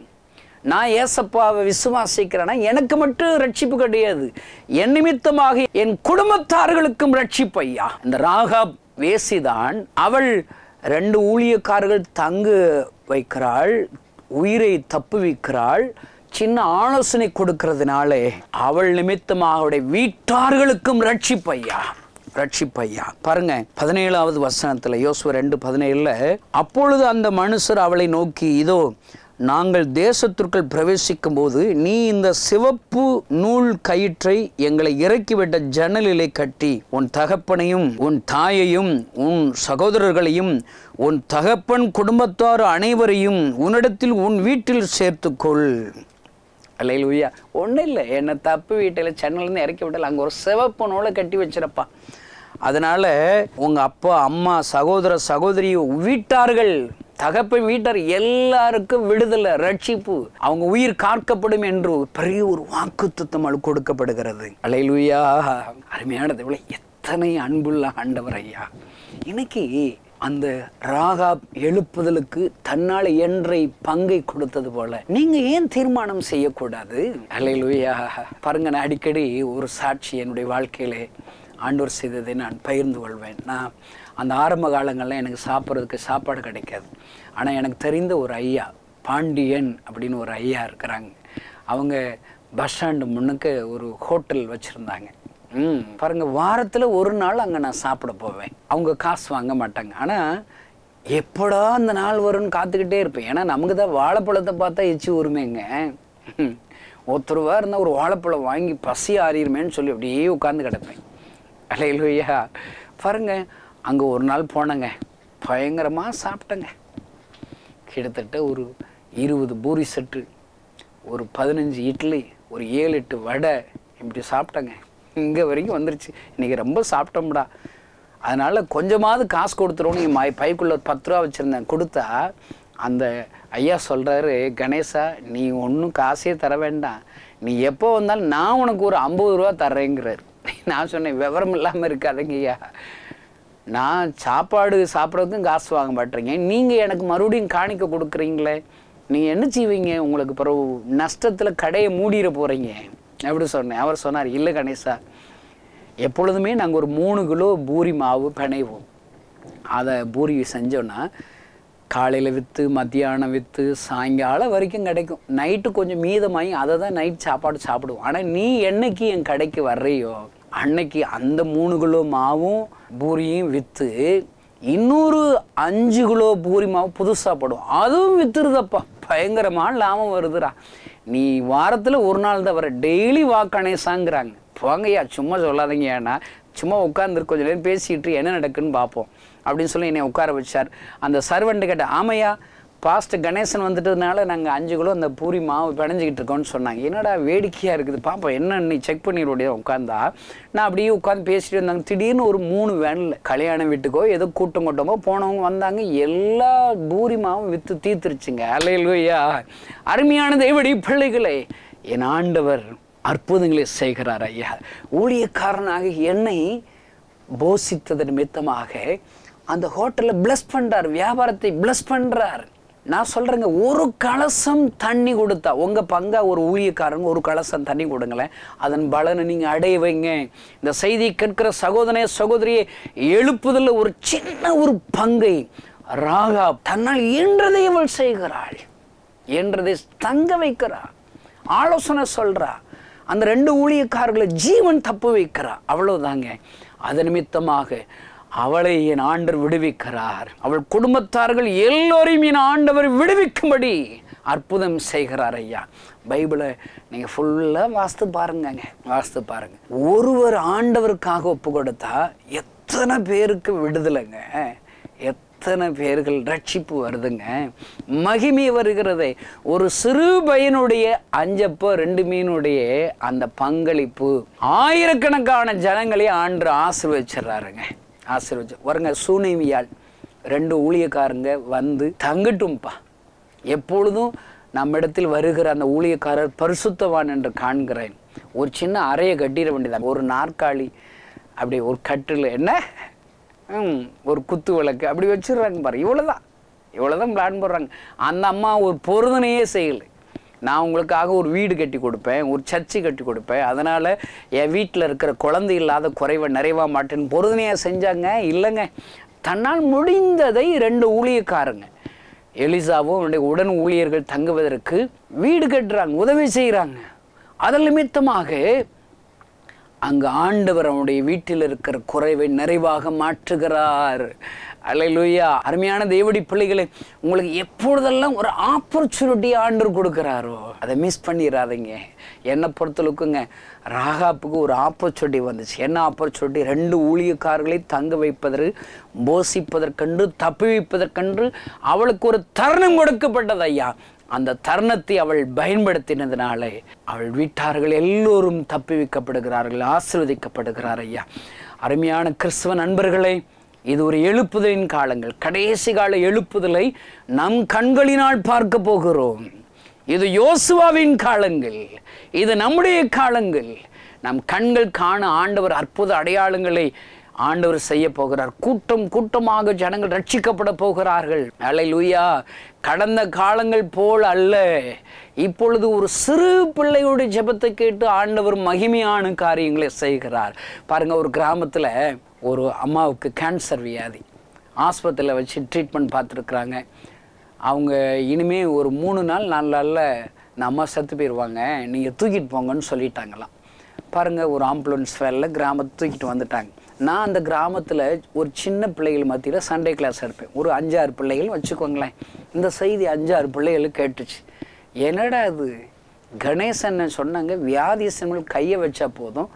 நான் ஏசப்பாவை விசுவாசிக்கிறேன்னா எனக்கு மட்டும் ரட்சிப்பு கிடையாது என் நிமித்தமாக என் குடும்பத்தார்களுக்கும் ரட்சிப்பு ஐயா இந்த ராகா வேசிதான் அவள் ரெண்டு ஊழியக்காரர்கள் தங்கு வைக்கிறாள் உயிரை தப்புவிக்கிறாள் சின்ன ஆலோசனை கொடுக்கறதுனாலே அவள் நிமித்தமாக அவருடைய வீட்டார்களுக்கும் ரட்சிப்பையா ரட்சிப்பையா பாருங்க பதினேழாவது வசனத்துல யோசுவ ரெண்டு பதினேழுல அப்பொழுது அந்த மனுஷர் அவளை நோக்கி இதோ நாங்கள் தேசத்திற்குள் பிரவேசிக்கும் போது நீ இந்த சிவப்பு நூல் கயிற்றை எங்களை இறக்கிவிட்ட ஜன்னலிலே கட்டி உன் தகப்பனையும் உன் தாயையும் உன் சகோதரர்களையும் உன் தகப்பன் குடும்பத்தார் அனைவரையும் உன்னிடத்தில் உன் வீட்டில் சேர்த்துக்கொள் அல்லையா ஒன்றும் இல்லை என்னை தப்பு வீட்டில் சென்னையிலேருந்து இறக்கி விட்டால் அங்கே ஒரு சிவப்பு நூலை கட்டி வச்சிருப்பா அதனால் உங்கள் அப்பா அம்மா சகோதர சகோதரி வீட்டார்கள் தகப்பன் வீட்டார் எல்லாருக்கும் விடுதலை ரட்சிப்பு அவங்க உயிர் காக்கப்படும் என்று பெரிய ஒரு வாக்கு துத்தம் கொடுக்கப்படுகிறது அலையிலுயா அருமையானது இவ்வளோ எத்தனை அன்புள்ள ஆண்டவர் ஐயா இன்னைக்கு அந்த ராகா எழுப்புதலுக்கு தன்னால் என்றை பங்கை கொடுத்தது போல நீங்க ஏன் தீர்மானம் செய்யக்கூடாது அலையிலுயா பாருங்க நான் அடிக்கடி ஒரு சாட்சி என்னுடைய வாழ்க்கையிலே ஆண்டவர் செய்ததை நான் பகிர்ந்து கொள்வேன் நான் அந்த ஆரம்ப காலங்களில் எனக்கு சாப்பிட்றதுக்கு சாப்பாடு கிடைக்காது ஆனால் எனக்கு தெரிந்த ஒரு ஐயா பாண்டியன் அப்படின்னு ஒரு ஐயா இருக்கிறாங்க அவங்க பஸ் ஸ்டாண்டு முன்னுக்கு ஒரு ஹோட்டல் வச்சுருந்தாங்க ம் பாருங்க வாரத்தில் ஒரு நாள் அங்கே நான் சாப்பிட போவேன் அவங்க காசு வாங்க மாட்டாங்க ஆனால் எப்படா அந்த நாள் வரும்னு காத்துக்கிட்டே இருப்பேன் ஏன்னா நமக்கு தான் வாழைப்பழத்தை பார்த்தா எச்சி உரிமைங்க ஒருத்தருவா இருந்தால் ஒரு வாழைப்பழம் வாங்கி பசி ஆறிடுமேன்னு சொல்லி அப்படியே உட்காந்து கிடப்பேன் அலையிலுயா பாருங்க அங்கே ஒரு நாள் போனேங்க பயங்கரமாக சாப்பிட்டேங்க கிட்டத்தட்ட ஒரு இருபது பூரி செட்டு ஒரு பதினஞ்சு இட்லி ஒரு ஏழு எட்டு வடை இப்படி சாப்பிட்டேங்க இங்கே வரைக்கும் வந்துருச்சு இன்றைக்கி ரொம்ப சாப்பிட்டோம்டா அதனால் கொஞ்சமாவது காசு கொடுத்துருவோன்னு என் மை பைக்குள்ளே ஒரு பத்து ரூபா வச்சுருந்தேன் கொடுத்தா அந்த ஐயா சொல்கிறாரு கணேசா நீ ஒன்றும் காசே தர வேண்டாம் நீ எப்போ வந்தாலும் நான் உனக்கு ஒரு ஐம்பது ரூபா தர்றேங்கிறார் நான் சொன்னேன் விவரம் இல்லாமல் இருக்காதுங்க ஐயா நான் சாப்பாடு சாப்பிட்றதுக்கும் காசு வாங்க மாட்டேறீங்க நீங்கள் எனக்கு மறுபடியும் காணிக்க கொடுக்குறீங்களே நீங்கள் என்ன செய்வீங்க உங்களுக்கு பிறகு நஷ்டத்தில் கடையை மூடிட போகிறீங்க அப்படி சொன்னேன் அவர் சொன்னார் இல்லை கணேசா எப்பொழுதுமே நாங்கள் ஒரு மூணு கிலோ பூரி மாவு பிணைவோம் அதை பூரி செஞ்சோன்னா காலையில் விற்று மத்தியானம் விற்று சாயங்காலம் வரைக்கும் கிடைக்கும் நைட்டு கொஞ்சம் மீதமாகி அதை தான் நைட் சாப்பாடு சாப்பிடுவோம் ஆனால் நீ என்னைக்கு என் கடைக்கு வர்றியோ அன்னைக்கு அந்த மூணு கிலோ மாவும் பூரியும் விற்று இன்னொரு அஞ்சு கிலோ பூரி மாவு புதுசாக போடும் அதுவும் விற்றுருதப்பா பயங்கரமான லாபம் வருதுடா நீ வாரத்தில் ஒரு நாள் தான் வர டெய்லி வா கணேசாங்கிறாங்க போங்கய்யா சும்மா சொல்லாதீங்க ஏன்னா சும்மா உட்காந்துரு கொஞ்ச நேரம் பேசிட்டு என்ன நடக்குன்னு பார்ப்போம் அப்படின்னு சொல்லி என்னை உட்கார வச்சார் அந்த சர்வெண்ட்டு கேட்ட ஆமையா பாஸ்டர் கணேசன் வந்துட்டதுனால நாங்கள் அஞ்சு கிலோ அந்த பூரி மாவு பிணைஞ்சிக்கிட்டு இருக்கோம்னு சொன்னாங்க என்னடா வேடிக்கையாக இருக்குது பாப்பா என்னன்னு செக் பண்ணிடுடைய உட்காந்தா நான் அப்படியே உட்காந்து பேசிட்டு இருந்தாங்க திடீர்னு ஒரு மூணு வேனில் கல்யாண வீட்டுக்கோ ஏதோ கூட்டம் கூட்டமோ போனவங்க வந்தாங்க எல்லா பூரி மாவும் விற்று தீர்த்துருச்சுங்க அலையிலுயா அருமையான தேவடி பிள்ளைகளே என் ஆண்டவர் அற்புதங்களை செய்கிறார் ஐயா ஊழியக்காரனாக என்னை போஷித்தது நிமித்தமாக அந்த ஹோட்டலில் பிளஸ் பண்ணுறார் வியாபாரத்தை பிளஸ் பண்ணுறார் நான் சொல்கிறேங்க ஒரு கலசம் தண்ணி கொடுத்தா உங்கள் பங்கா ஒரு ஊழியக்காரங்க ஒரு கலசம் தண்ணி கொடுங்களேன் அதன் பலனை நீங்கள் அடைய வைங்க இந்த செய்தி கேட்கிற சகோதரனே சகோதரியை எழுப்புதலில் ஒரு சின்ன ஒரு பங்கை ராகா தன்னால் இயன்றதை அவள் செய்கிறாள் என்றதை தங்க வைக்கிறா ஆலோசனை சொல்றா அந்த ரெண்டு ஊழியக்காரர்களை ஜீவன் தப்பு வைக்கிறா அவ்வளவுதாங்க அது நிமித்தமாக அவளை என் ஆண்டவர் விடுவிக்கிறார் அவள் குடும்பத்தார்கள் எல்லோரையும் என் ஆண்டவர் விடுவிக்கும்படி அற்புதம் செய்கிறார் ஐயா பைபிளை நீங்கள் ஃபுல்லாக வாஸ்து பாருங்கங்க வாஸ்து பாருங்க ஒருவர் ஆண்டவருக்காக ஒப்பு கொடுத்தா எத்தனை பேருக்கு விடுதலைங்க எத்தனை பேர்கள் ரட்சிப்பு வருதுங்க மகிமை வருகிறதே ஒரு சிறு பையனுடைய அஞ்சப்போ ரெண்டு மீனுடைய அந்த பங்களிப்பு ஆயிரக்கணக்கான ஜனங்களை ஆண்டு ஆசீர்வச்சிடுறாருங்க ஆசீர்வச்சு வருங்க சூனைவியால் ரெண்டு ஊழியக்காரங்க வந்து தங்கட்டும்பா எப்பொழுதும் நம்மிடத்தில் வருகிற அந்த ஊழியக்காரர் பரிசுத்தவான் என்று காண்கிறேன் ஒரு சின்ன அறையை கட்டிட வேண்டியதான் ஒரு நாற்காலி அப்படி ஒரு கட்டில் என்ன ம், ஒரு குத்து விளக்கு அப்படி வச்சிடுறாங்க பாரு இவ்வளோதான் இவ்வளோதான் பிளான் போடுறாங்க அந்த அம்மா ஒரு பொருதனையே செய்யலை நான் உங்களுக்காக ஒரு வீடு கட்டி கொடுப்பேன் ஒரு சர்ச்சு கட்டி கொடுப்பேன் அதனால் என் வீட்டில் இருக்கிற குழந்தை இல்லாத குறைவை நிறைவா மாட்டேன்னு பொருதனையாக செஞ்சாங்க இல்லைங்க தன்னால் முடிந்ததை ரெண்டு ஊழியக்காரங்க எலிசாவும் அவனுடைய உடன் ஊழியர்கள் தங்குவதற்கு வீடு கட்டுறாங்க உதவி செய்கிறாங்க அதன் நிமித்தமாக அங்கு ஆண்டவர் அவனுடைய வீட்டில் இருக்கிற குறைவை நிறைவாக மாற்றுகிறார் அல்லேலூயா அருமையான தேவடி பிள்ளைகளே உங்களுக்கு எப்பொழுதெல்லாம் ஒரு ஆப்பர்ச்சுனிட்டி ஆண்டவர் கொடுக்குறாரோ அதை மிஸ் பண்ணிடாதீங்க என்னை பொறுத்தளவுக்குங்க ராகாப்புக்கு ஒரு ஆப்பர்ச்சுனிட்டி வந்துச்சு என்ன ஆப்பர்ச்சுனிட்டி ரெண்டு ஊழியக்காரர்களை தங்க வைப்பதற்கு போஷிப்பதற்கென்று தப்பி வைப்பதற்கென்று அவளுக்கு ஒரு தருணம் கொடுக்கப்பட்டது ஐயா அந்த தருணத்தை அவள் பயன்படுத்தினதுனாலே அவள் வீட்டார்கள் எல்லோரும் தப்பி வைக்கப்படுகிறார்கள் ஆசீர்வதிக்கப்படுகிறார் ஐயா அருமையான கிறிஸ்துவ நண்பர்களே இது ஒரு எழுப்புதலின் காலங்கள் கடைசி கால எழுப்புதலை நம் கண்களினால் பார்க்க போகிறோம் இது யோசுவாவின் காலங்கள் இது நம்முடைய காலங்கள் நம் கண்கள் காண ஆண்டவர் அற்புத அடையாளங்களை ஆண்டவர் செய்ய போகிறார் கூட்டம் கூட்டமாக ஜனங்கள் ரட்சிக்கப்பட போகிறார்கள் அல்லேலூயா கடந்த காலங்கள் போல் அல்ல இப்பொழுது ஒரு சிறு பிள்ளையோட ஜெபத்தை கேட்டு ஆண்டவர் மகிமையான காரியங்களை செய்கிறார் பாருங்க ஒரு கிராமத்தில் ஒரு அம்மாவுக்கு கேன்சர் வியாதி ஆஸ்பத்திரியில் வச்சு ட்ரீட்மெண்ட் பார்த்துருக்குறாங்க அவங்க இனிமே ஒரு மூணு நாள் நாலு நாளில் இந்த அம்மா செத்து போயிடுவாங்க நீங்கள் தூக்கிட்டு போங்கன்னு சொல்லிட்டாங்களாம் பாருங்கள் ஒரு ஆம்புலன்ஸ் வேலில் கிராமத்தை தூக்கிட்டு வந்துட்டாங்க நான் அந்த கிராமத்தில் ஒரு சின்ன பிள்ளைகள் மத்தியில் சண்டே கிளாஸ் எடுப்பேன் ஒரு அஞ்சாறு பிள்ளைகள் வச்சுக்கோங்களேன் இந்த செய்தி அஞ்சாறு பிள்ளைகள் கேட்டுச்சு என்னடா இது கணேசன் சொன்னாங்க வியாதிசங்கள் கையை வச்சா போதும்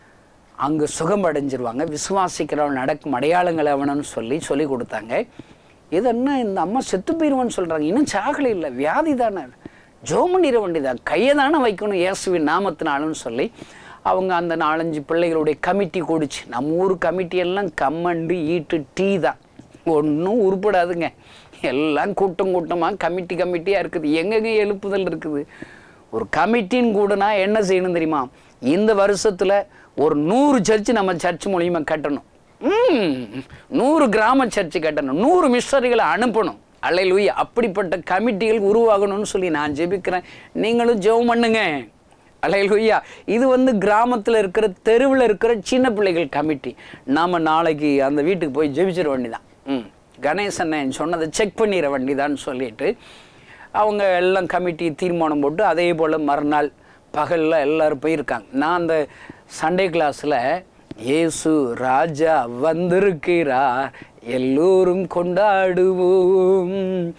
அங்கே சுகம் அடைஞ்சிருவாங்க விசுவாசிக்கிறவன் நடக்கும் அடையாளங்கள் அவனன்னு சொல்லி சொல்லி கொடுத்தாங்க இது என்ன இந்த அம்மா செத்து போயிடுவான்னு சொல்கிறாங்க இன்னும் சாகலை இல்லை வியாதி தானே ஜோம் பண்ணிட வேண்டியதான் கையை தானே வைக்கணும் இயேசுவின் நாமத்தினாலும்னு சொல்லி அவங்க அந்த நாலஞ்சு பிள்ளைகளுடைய கமிட்டி கூடிச்சு நம்ம ஊர் கமிட்டி எல்லாம் கம்மண்டு ஈட்டு டீ தான் ஒன்றும் உருப்படாதுங்க எல்லாம் கூட்டம் கூட்டமாக கமிட்டி கமிட்டியாக இருக்குது எங்கெங்க எழுப்புதல் இருக்குது ஒரு கமிட்டின்னு கூடனா என்ன செய்யணும் தெரியுமா இந்த வருஷத்தில் ஒரு நூறு சர்ச்சு நம்ம சர்ச் மூலியமா கட்டணும் ம், நூறு கிராம சர்ச்சு கட்டணும் நூறு மிஷனரிகளை அனுப்பணும் அல்லையிலுயா அப்படிப்பட்ட கமிட்டிகள் உருவாகணும்னு சொல்லி நான் ஜெபிக்கிறேன் நீங்களும் ஜெபம் பண்ணுங்க அலையலுயா இது வந்து கிராமத்தில் இருக்கிற தெருவில் இருக்கிற சின்ன பிள்ளைகள் கமிட்டி நாம் நாளைக்கு அந்த வீட்டுக்கு போய் ஜெபிச்சிட வேண்டிதான் ம் கணேசன் சொன்னதை செக் பண்ணிட வேண்டிதான்னு சொல்லிட்டு அவங்க எல்லாம் கமிட்டி தீர்மானம் போட்டு அதே போல் மறுநாள் பகலில் எல்லாரும் போயிருக்காங்க நான் அந்த சண்டே கிளாஸில் இயேசு ராஜா வந்திருக்கிறார் எல்லோரும் கொண்டாடுவோம்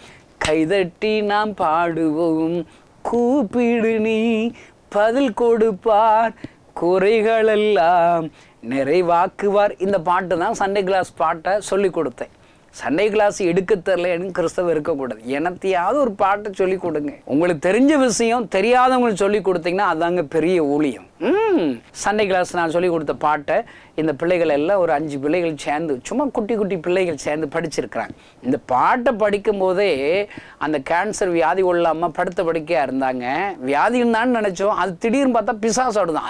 கைதட்டி நாம் பாடுவோம் கூப்பிடு நீ பதில் கொடுப்பார் குறைகளெல்லாம் நிறைவாக்குவார் இந்த பாட்டு தான் சண்டே கிளாஸ் பாட்டை சொல்லி கொடுத்தேன் சண்டே கிளாஸ் எடுக்க தெரிலன்னு கிறிஸ்தவ இருக்கக்கூடாது எனத்தையாவது ஒரு பாட்டை சொல்லி கொடுங்க உங்களுக்கு தெரிஞ்ச விஷயம் தெரியாதவங்களுக்கு சொல்லி கொடுத்தீங்கன்னா அதாங்க பெரிய ஊழியம் ம் சண்டே கிளாஸ் நான் சொல்லி கொடுத்த பாட்டை இந்த பிள்ளைகள் எல்லாம் ஒரு அஞ்சு பிள்ளைகள் சேர்ந்து சும்மா குட்டி குட்டி பிள்ளைகள் சேர்ந்து படிச்சிருக்கிறாங்க இந்த பாட்டை படிக்கும் போதே அந்த கேன்சர் வியாதி உள்ள அம்மா படுத்த படுக்கையா இருந்தாங்க வியாதின்னு தான் நினைச்சோம் அது திடீர்னு பார்த்தா பிசாசு ஆடுதான்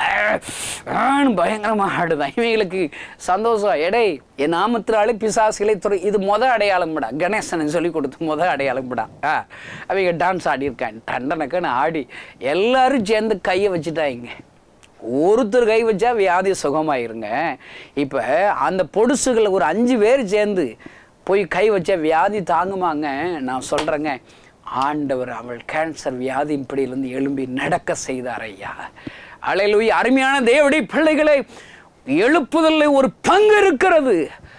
ஆன்னு பயங்கரமா ஆடுதான் இவங்களுக்கு சந்தோஷம் எடே என் நாமத்தினாலே பிசாசுகளை துறை இது முத அடையாளம் விடா கணேசன் சொல்லி கொடுத்து முத அடையாளம் விடா ஆ அவங்க டான்ஸ் ஆடியிருக்காங்க டண்டனக்குன்னு ஆடி எல்லாரும் சேர்ந்து கையை வச்சுட்டாங்க ஒருத்தர் கை வச்சா வியாதி சுகமாயிருங்க இப்போ அந்த பொடுசுகளை ஒரு அஞ்சு பேர் சேர்ந்து போய் கை வச்சா வியாதி தாங்குமாங்க நான் சொல்கிறேங்க ஆண்டவர் அவள் கேன்சர் வியாதியின் பிடியிலிருந்து எழும்பி நடக்க செய்தார் ஐயா அலையிலுய் அருமையான தேவடி பிள்ளைகளை எழுப்புதலில் ஒரு பங்கு இருக்கிறது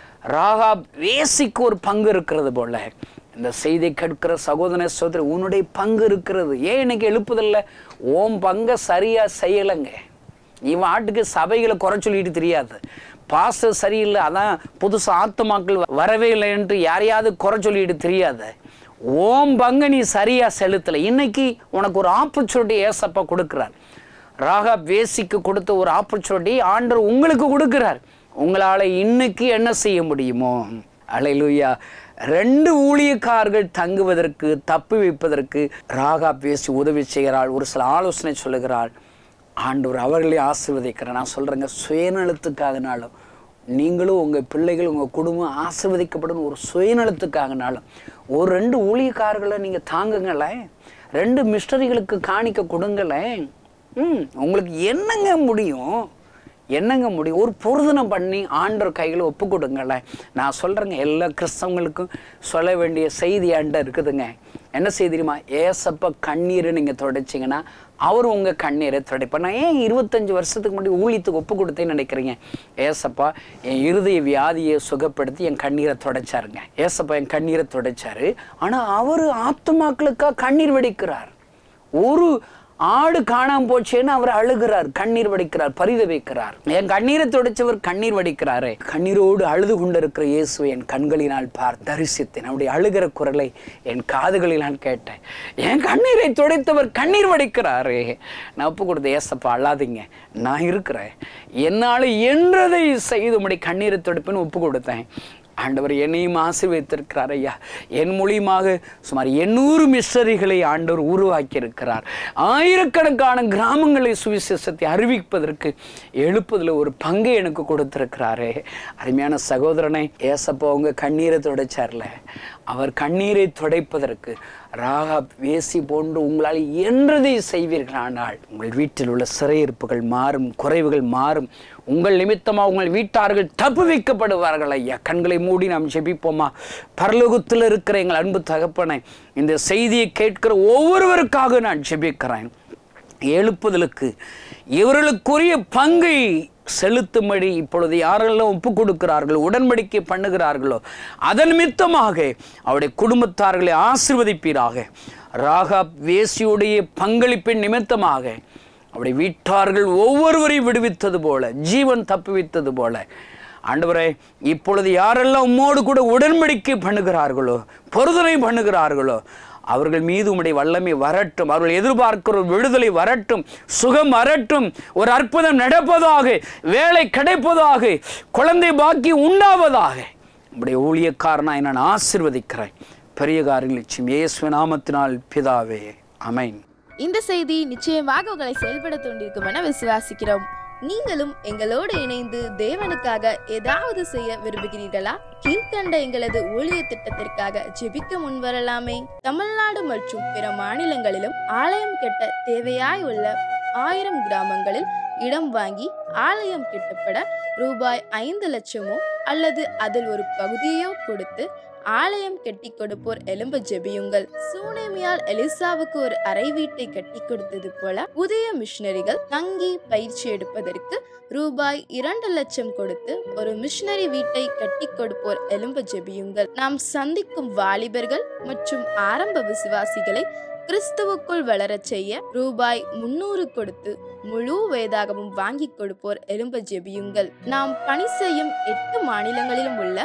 ராகா வேசிக்கு ஒரு பங்கு இருக்கிறது போல இந்த செய்தி கேட்கிற சகோதர சகோதரி உன்னுடைய பங்கு இருக்கிறது ஏன் இன்னைக்கு எழுப்புதல்ல ஓம் பங்கை சரியா செய்யலைங்க இவன் ஆட்டுக்கு சபைகளை குறை சொல்லிட்டு தெரியாது பாஸ்டர் சரியில்லை அதான் புதுசு ஆத்துமாக்கள் வரவே இல்லைன்ட்டு யாரையாவது குறை சொல்லிட்டு தெரியாது ஓம் பங்கு நீ சரியா செலுத்தலை இன்னைக்கு உனக்கு ஒரு ஆப்பர்ச்சுனிட்டி ஏசப்பா கொடுக்குறார் ராகா வேசிக்கு கொடுத்த ஒரு ஆப்பர்ச்சுனிட்டி ஆண்டவர் உங்களுக்கு கொடுக்கிறார் உங்களால் இன்னைக்கு என்ன செய்ய முடியுமோ அலையிலுயா ரெண்டு ஊழியக்காரர்கள் தங்குவதற்கு தப்பி வைப்பதற்கு ராகா பேசி உதவி செய்கிறாள் ஒரு சில ஆலோசனை சொல்லுகிறாள் ஆண்டவர் அவர்களை ஆசீர்வதிக்கிறேன் நான் சொல்கிறேங்க சுயநலத்துக்காகனாலும் நீங்களும் உங்கள் பிள்ளைகள் உங்கள் குடும்பம் ஆசீர்வதிக்கப்படும் ஒரு சுயநலத்துக்காகனாலும் ஒரு ரெண்டு ஊழியக்காரர்களை நீங்கள் தாங்குங்களேன் ரெண்டு மிஸ்டரிகளுக்கு காணிக்க கொடுங்களேன் ம் உங்களுக்கு என்னங்க முடியும் என்னங்க முடியும் ஒரு பொருதனம் பண்ணி ஆண்டவர் கையில் ஒப்பு கொடுங்களேன் நான் சொல்கிறேங்க எல்லா கிறிஸ்தவங்களுக்கும் சொல்ல வேண்டிய செய்தி ஆண்ட இருக்குதுங்க என்ன செய்தி தெரியுமா ஏசப்ப கண்ணீரை நீங்கள் துடைச்சிங்கன்னா அவர் உங்கள் கண்ணீரை துடைப்பார் நான் ஏன் இருபத்தஞ்சு வருஷத்துக்கு முன்னாடி ஊழியத்துக்கு ஒப்பு கொடுத்தேன்னு நினைக்கிறீங்க ஏசப்பா என் இருதய வியாதியை சுகப்படுத்தி என் கண்ணீரை துடைச்சாருங்க ஏசப்பா என் கண்ணீரை துடைச்சாரு ஆனால் அவர் ஆத்துமாக்களுக்காக கண்ணீர் வெடிக்கிறார் ஒரு ஆடு காணாம போச்சேன்னு அவர் அழுகிறார் கண்ணீர் வடிக்கிறார் பரிதவிக்கிறார் என் கண்ணீரை துடைச்சவர் கண்ணீர் வடிக்கிறாரே கண்ணீரோடு அழுது கொண்டிருக்கிற இயேசுவை என் கண்களினால் பார் தரிசித்தேன் அவருடைய அழுகிற குரலை என் காதுகளில் நான் கேட்டேன் என் கண்ணீரை துடைத்தவர் கண்ணீர் வடிக்கிறாரே நான் ஒப்பு கொடுத்த ஏசப்பா அழாதீங்க நான் இருக்கிறேன் என்னால் என்றதை செய்து உடைய கண்ணீரை துடைப்புன்னு ஒப்பு கொடுத்தேன் ஆண்டவர் என்னையும் ஆசீர்வதித்திருக்கிறார் ஐயா என் மூலியமாக சுமார் எண்ணூறு மிஸ்டரிகளை ஆண்டவர் உருவாக்கி இருக்கிறார் ஆயிரக்கணக்கான கிராமங்களை சுவிசேஷத்தை அறிவிப்பதற்கு எழுப்பதில் ஒரு பங்கை எனக்கு கொடுத்திருக்கிறாரே அருமையான சகோதரனை ஏசப்பா உங்க கண்ணீரை துடைச்சார்ல அவர் கண்ணீரை துடைப்பதற்கு ராகா வேசி போன்று உங்களால் என்றதை செய்வீர்களானால் உங்கள் வீட்டில் உள்ள சிறையிருப்புகள் மாறும் குறைவுகள் மாறும் உங்கள் நிமித்தமாக உங்கள் வீட்டார்கள் தப்பு வைக்கப்படுவார்கள் ஐயா கண்களை மூடி நாம் ஜெபிப்போமா பரலோகத்தில் இருக்கிற எங்கள் அன்பு தகப்பனை இந்த செய்தியை கேட்கிற ஒவ்வொருவருக்காக நான் ஜெபிக்கிறேன் எழுப்புதலுக்கு இவர்களுக்குரிய பங்கை செலுத்தும்படி இப்பொழுது யாரெல்லாம் ஒப்பு கொடுக்கிறார்களோ உடன்படிக்கை பண்ணுகிறார்களோ அதன் நிமித்தமாக அவருடைய குடும்பத்தார்களை ஆசிர்வதிப்பீராக ராகா வேசியுடைய பங்களிப்பின் நிமித்தமாக அவருடைய வீட்டார்கள் ஒவ்வொருவரையும் விடுவித்தது போல ஜீவன் தப்புவித்தது போல ஆண்டவரே இப்பொழுது யாரெல்லாம் உம்மோடு கூட உடன்படிக்கை பண்ணுகிறார்களோ பொருதனை பண்ணுகிறார்களோ அவர்கள் மீது உம்முடைய வல்லமை வரட்டும் அவர்கள் எதிர்பார்க்கிற ஒரு விடுதலை வரட்டும் சுகம் வரட்டும் ஒரு அற்புதம் நடப்பதாக வேலை கிடைப்பதாக குழந்தை பாக்கி உண்டாவதாக உம்முடைய ஊழியக்காரனாய் நான் ஆசிர்வதிக்கிறேன் பெரிய காரியங்கள் நிச்சயம் இயேசு நாமத்தினால் பிதாவே அமைன் இந்த செய்தி நிச்சயமாக உங்களை செயல்பட தூண்டிருக்கும் என விசுவாசிக்கிறோம் நீங்களும் எங்களோடு இணைந்து தேவனுக்காக ஏதாவது செய்ய விரும்புகிறீர்களா கீழ்கண்ட எங்களது ஊழிய திட்டத்திற்காக ஜெபிக்க முன்வரலாமே தமிழ்நாடு மற்றும் பிற மாநிலங்களிலும் ஆலயம் கட்ட தேவையாய் உள்ள ஆயிரம் கிராமங்களில் இடம் வாங்கி ஆலயம் கட்டப்பட ரூபாய் ஐந்து லட்சமோ அல்லது அதில் ஒரு பகுதியோ கொடுத்து ஆலயம் கட்டி கொடுப்போர் எலும்ப ஜெபியுங்கள் சூனேமியால் எலிசாவுக்கு ஒரு அறை வீட்டை கட்டி கொடுத்தது போல புதிய மிஷனரிகள் தங்கி பயிற்சி எடுப்பதற்கு ரூபாய் இரண்டு லட்சம் கொடுத்து ஒரு மிஷனரி வீட்டை கட்டி கொடுப்போர் எலும்ப ஜெபியுங்கள் நாம் சந்திக்கும் வாலிபர்கள் மற்றும் ஆரம்ப விசுவாசிகளை கிறிஸ்துவுக்குள் வளரச் செய்ய ரூபாய் முன்னூறு கொடுத்து முழு வேதாகமும் வாங்கி கொடுப்போர் எலும்ப ஜெபியுங்கள் நாம் பணி செய்யும் எட்டு மாநிலங்களிலும் உள்ள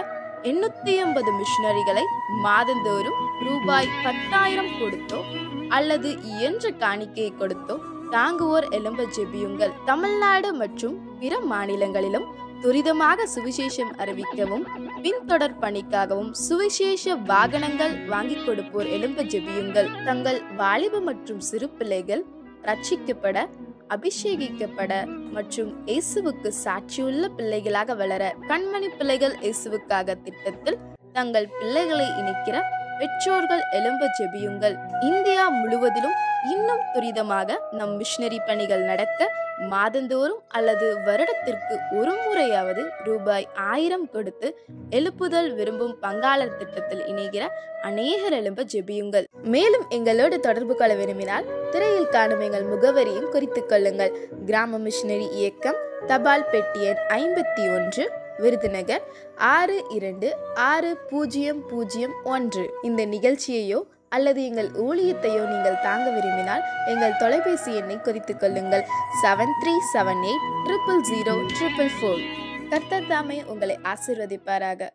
எண்ணூத்தி ஐம்பது மிஷனரிகளை மாதந்தோறும் ரூபாய் பத்தாயிரம் கொடுத்தோ அல்லது இயன்ற காணிக்கையை கொடுத்தோ தாங்குவோர் எலும்ப ஜெபியுங்கள் தமிழ்நாடு மற்றும் பிற மாநிலங்களிலும் துரிதமாக சுவிசேஷம் அறிவிக்கவும் பின்தொடர் பணிக்காகவும் சுவிசேஷ வாகனங்கள் வாங்கிக் கொடுப்போர் எலும்ப ஜெபியுங்கள் தங்கள் வாலிப மற்றும் சிறு பிள்ளைகள் ரட்சிக்கப்பட அபிஷேகிக்கப்பட மற்றும் இயேசுவுக்கு சாட்சியுள்ள பிள்ளைகளாக வளர கண்மணி பிள்ளைகள் இயேசுவுக்காக திட்டத்தில் தங்கள் பிள்ளைகளை இணைக்கிற பெற்றோர்கள் எலும்ப ஜெபியுங்கள் இந்தியா முழுவதிலும் இன்னும் துரிதமாக நம் மிஷனரி பணிகள் நடக்க மாதந்தோறும் அல்லது வருடத்திற்கு ஒரு முறையாவது ரூபாய் ஆயிரம் கொடுத்து எழுப்புதல் விரும்பும் பங்காளர் திட்டத்தில் இணைகிற அநேகர் எழும்ப ஜெபியுங்கள் மேலும் எங்களோடு தொடர்பு கொள்ள விரும்பினால் திரையில் காணும் எங்கள் முகவரியும் குறித்துக் கொள்ளுங்கள் கிராம மிஷனரி இயக்கம் தபால் பெட்டி எண் ஐம்பத்தி ஒன்று விருதுநகர் ஆறு இரண்டு ஆறு பூஜ்ஜியம் பூஜ்ஜியம் ஒன்று இந்த நிகழ்ச்சியையோ அல்லது எங்கள் ஊழியத்தையோ நீங்கள் தாங்க விரும்பினால் எங்கள் தொலைபேசி எண்ணை குறித்துக் கொள்ளுங்கள் seven three seven eight triple zero triple four கர்த்தர் தாமே உங்களை ஆசிர்வதிப்பாராக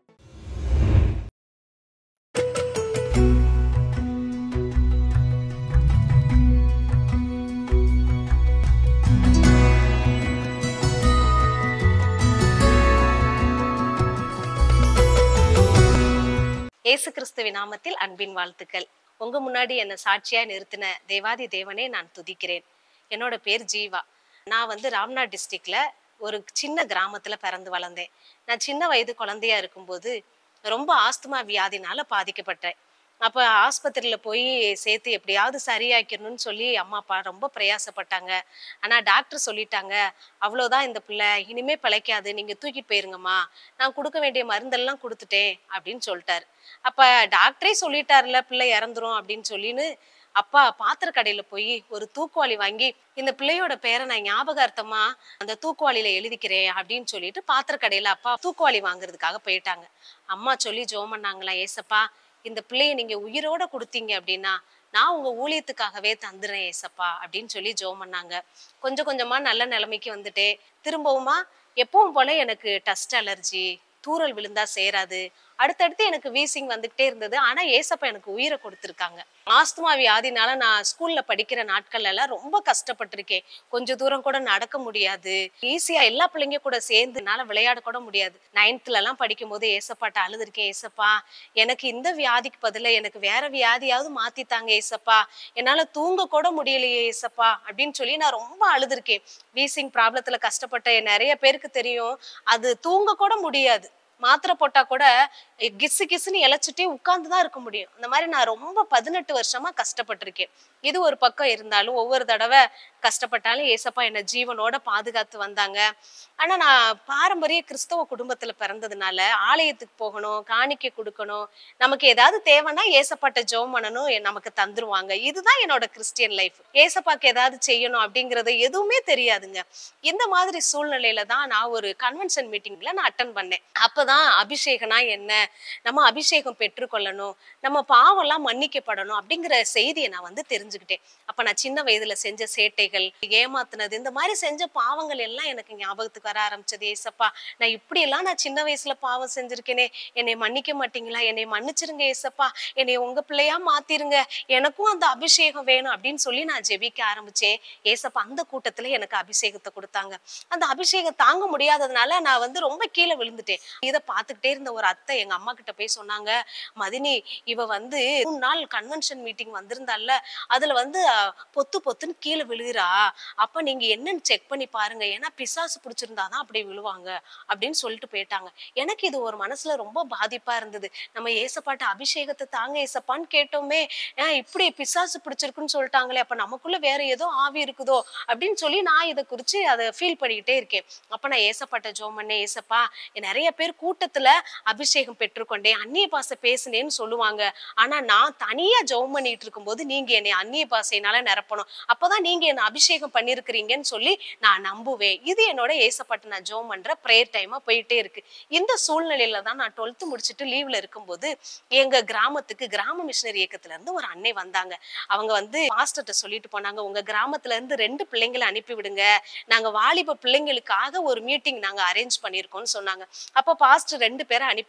இயேசு கிறிஸ்துவின் நாமத்தில் அன்பின் வாழ்த்துக்கள் உங்க முன்னாடி என்னை சாட்சியா நிறுத்தின தேவாதி தேவனே நான் துதிக்கிறேன் என்னோட பேர் ஜீவா நான் வந்து ராம்நாத் டிஸ்ட்ரிக்ட்ல ஒரு சின்ன கிராமத்துல பிறந்து வளர்ந்தேன் நான் சின்ன வயது குழந்தையா இருக்கும்போது ரொம்ப ஆஸ்துமா வியாதினால பாதிக்கப்பட்டேன் அப்போ ஆஸ்பத்திரியில போய் சேர்த்து எப்படியாவது சரியாக்கிடணும்னு சொல்லி அம்மா அப்பா ரொம்ப பிரயாசப்பட்டாங்க ஆனா டாக்டர் சொல்லிட்டாங்க அவ்வளோதான் இந்த பிள்ளை இனிமே பிழைக்காது நீங்க தூக்கிட்டு போயிருங்கம்மா நான் கொடுக்க வேண்டிய மருந்தெல்லாம் கொடுத்துட்டேன் அப்படின்னு சொல்லிட்டாரு அப்ப டாக்டரே சொல்லிட்டாருல பிள்ளை இறந்துரும் அப்படின்னு சொல்லின்னு அப்பா பாத்திர கடையில போய் ஒரு தூக்குவாளி வாங்கி இந்த பிள்ளையோட பேரை நான் ஞாபகார்த்தமா அந்த தூக்குவாளியில எழுதிக்கிறேன் அப்படின்னு சொல்லிட்டு பாத்திர கடையில அப்பா தூக்குவாளி வாங்குறதுக்காக போயிட்டாங்க அம்மா சொல்லி ஜோம் பண்ணாங்களாம் ஏசப்பா இந்த பிள்ளைய நீங்க உயிரோட கொடுத்தீங்க அப்படின்னா நான் உங்க ஊழியத்துக்காகவே தந்துடுறேன் ஏசப்பா அப்படின்னு சொல்லி ஜோம் பண்ணாங்க கொஞ்சம் கொஞ்சமா நல்ல நிலைமைக்கு வந்துட்டே திரும்பவுமா எப்பவும் போல எனக்கு டஸ்ட் அலர்ஜி தூறல் விழுந்தா சேராது அடுத்தடுத்து எனக்கு வீசிங் வந்துகிட்டே இருந்தது ஆனா ஏசப்பா எனக்கு உயிரை கொடுத்துருக்காங்க ஆஸ்துமா வியாதினால நான் ஸ்கூல்ல படிக்கிற நாட்கள்ல எல்லாம் ரொம்ப கஷ்டப்பட்டிருக்கேன் கொஞ்ச தூரம் கூட நடக்க முடியாது ஈஸியா எல்லா பிள்ளைங்க கூட சேர்ந்து என்னால விளையாட கூட முடியாது நைன்த்ல எல்லாம் படிக்கும் போது ஏசப்பாட்ட அழுதுருக்கேன் ஏசப்பா எனக்கு இந்த வியாதிக்கு பதிலா எனக்கு வேற வியாதியாவது மாத்தித்தாங்க ஏசப்பா என்னால தூங்க கூட முடியலையே ஏசப்பா அப்படின்னு சொல்லி நான் ரொம்ப அழுதுருக்கேன் வீசிங் ப்ராப்ளத்துல கஷ்டப்பட்ட நிறைய பேருக்கு தெரியும் அது தூங்க கூட முடியாது மாத்திரை போட்டா கூட கிசு கிசுன்னு இழைச்சிட்டே உட்கார்ந்து தான் இருக்க முடியும் அந்த மாதிரி நான் ரொம்ப பதினெட்டு வருஷமா கஷ்டப்பட்டிருக்கேன் இது ஒரு பக்கம் இருந்தாலும் ஒவ்வொரு தடவை கஷ்டப்பட்டாலும் ஏசப்பா என்னை ஜீவனோட பாதுகாத்து வந்தாங்க ஆனா நான் பாரம்பரிய கிறிஸ்தவ குடும்பத்துல பிறந்ததுனால ஆலயத்துக்கு போகணும் காணிக்கை கொடுக்கணும் நமக்கு ஏதாவது தேவைன்னா ஏசப்பாட்ட ஜெபம் பண்ணணும் எ- நமக்கு தந்துருவாங்க இதுதான் என்னோட கிறிஸ்டியன் லைஃப் ஏசப்பாக்கு ஏதாவது செய்யணும் அப்படிங்கறது எதுவுமே தெரியாதுங்க இந்த மாதிரி சூழ்நிலையில தான் நான் ஒரு கன்வென்ஷன் மீட்டிங்ல நான் அட்டன் பண்ணேன் அப்பதான் அபிஷேகனா என்ன நம்ம அபிஷேகம் பெற்றுக்கொள்ளணும் நம்ம பாவம்லாம் மன்னிக்கப்படணும் அப்படிங்கிற செய்தியை நான் வந்து தெரிஞ்சுக்கிட்டேன் அப்ப நான் சின்ன வயதுல செஞ்ச சேட்டைகள் ஏமாத்துனது இந்த மாதிரி செஞ்ச பாவங்கள் எல்லாம் எனக்கு ஞாபகத்துக்கு வர ஆரம்பிச்சது ஏசப்பா நான் இப்படி எல்லாம் நான் சின்ன வயசுல பாவம் செஞ்சிருக்கேனே என்னை மன்னிக்க மாட்டீங்களா என்னை மன்னிச்சிருங்க ஏசப்பா என்னை உங்க பிள்ளையா மாத்திருங்க எனக்கும் அந்த அபிஷேகம் வேணும் அப்படின்னு சொல்லி நான் ஜெபிக்க ஆரம்பிச்சேன் ஏசப்பா அந்த கூட்டத்துல எனக்கு அபிஷேகத்தை கொடுத்தாங்க அந்த அபிஷேகம் தாங்க முடியாததுனால நான் வந்து ரொம்ப கீழே விழுந்துட்டேன் இதை பார்த்துக்கிட்டே இருந்த ஒரு அத்தை எங்க அம்மா கிட்ட போய் சொன்னாங்க மதினி இவ வந்து மூணு நாள் கன்வென்ஷன் மீட்டிங் வந்திருந்தால அதுல வந்து அஹ், பொத்து பொத்துன்னு கீழே விழுகிறா அப்ப நீங்க என்னன்னு செக் பண்ணி பாருங்க ஏன்னா பிசாசு பிடிச்சிருந்தாதான் அப்படி விழுவாங்க அப்படின்னு சொல்லிட்டு போயிட்டாங்க எனக்கு இது ஒரு மனசுல ரொம்ப பாதிப்பா இருந்தது நம்ம ஏசப்பாட்ட அபிஷேகத்தை தாங்க ஏசப்பான்னு கேட்டோமே ஏன் இப்படி பிசாசு பிடிச்சிருக்குன்னு சொல்லிட்டாங்களே அப்ப நமக்குள்ள வேற ஏதோ ஆவி இருக்குதோ அப்படின்னு சொல்லி நான் இதை குறிச்சு அதை ஃபீல் பண்ணிக்கிட்டே இருக்கேன் அப்ப நான் ஏசப்பாட்ட ஜோம் பண்ணேன் ஏசப்பா நிறைய பேர் கூட்டத்துல அபிஷேகம் பெற்றுக்கொண்டேன் அந்நிய பாசை பேசினேன்னு சொல்லுவாங்க ஆனா நான் தனியா ஜெபம் பண்ணிட்டு இருக்கும்போது நீங்க என்னை அந்நிய பாசையினால நிரப்பணும் அப்பதான் நீங்க என்ன அபிஷேகம் பண்ணிருக்கிறீங்கன்னு சொல்லி நான் நம்புவேன் இது என்னோட ஏசப்பட்டு நான் ஜெபம் பண்ற ப்ரேயர் டைமா போயிட்டே இருக்கு இந்த சூழ்நிலையில தான் நான் டுவெல்த் முடிச்சுட்டு லீவ்ல இருக்கும்போது எங்க கிராமத்துக்கு கிராம மிஷினரி இயக்கத்துல இருந்து ஒரு அன்னை வந்தாங்க அவங்க வந்து மாஸ்டர்கிட்ட சொல்லிட்டு போனாங்க உங்க கிராமத்துல இருந்து ரெண்டு பிள்ளைங்களை அனுப்பி விடுங்க நாங்க வாலிப பிள்ளைங்களுக்காக ஒரு மீட்டிங் நாங்க அரேஞ்ச் பண்ணியிருக்கோம்னு சொன்னாங்க அப்ப பாஸ்டர் ரெண்டு பேரை அனுப்பி விட்டாங்க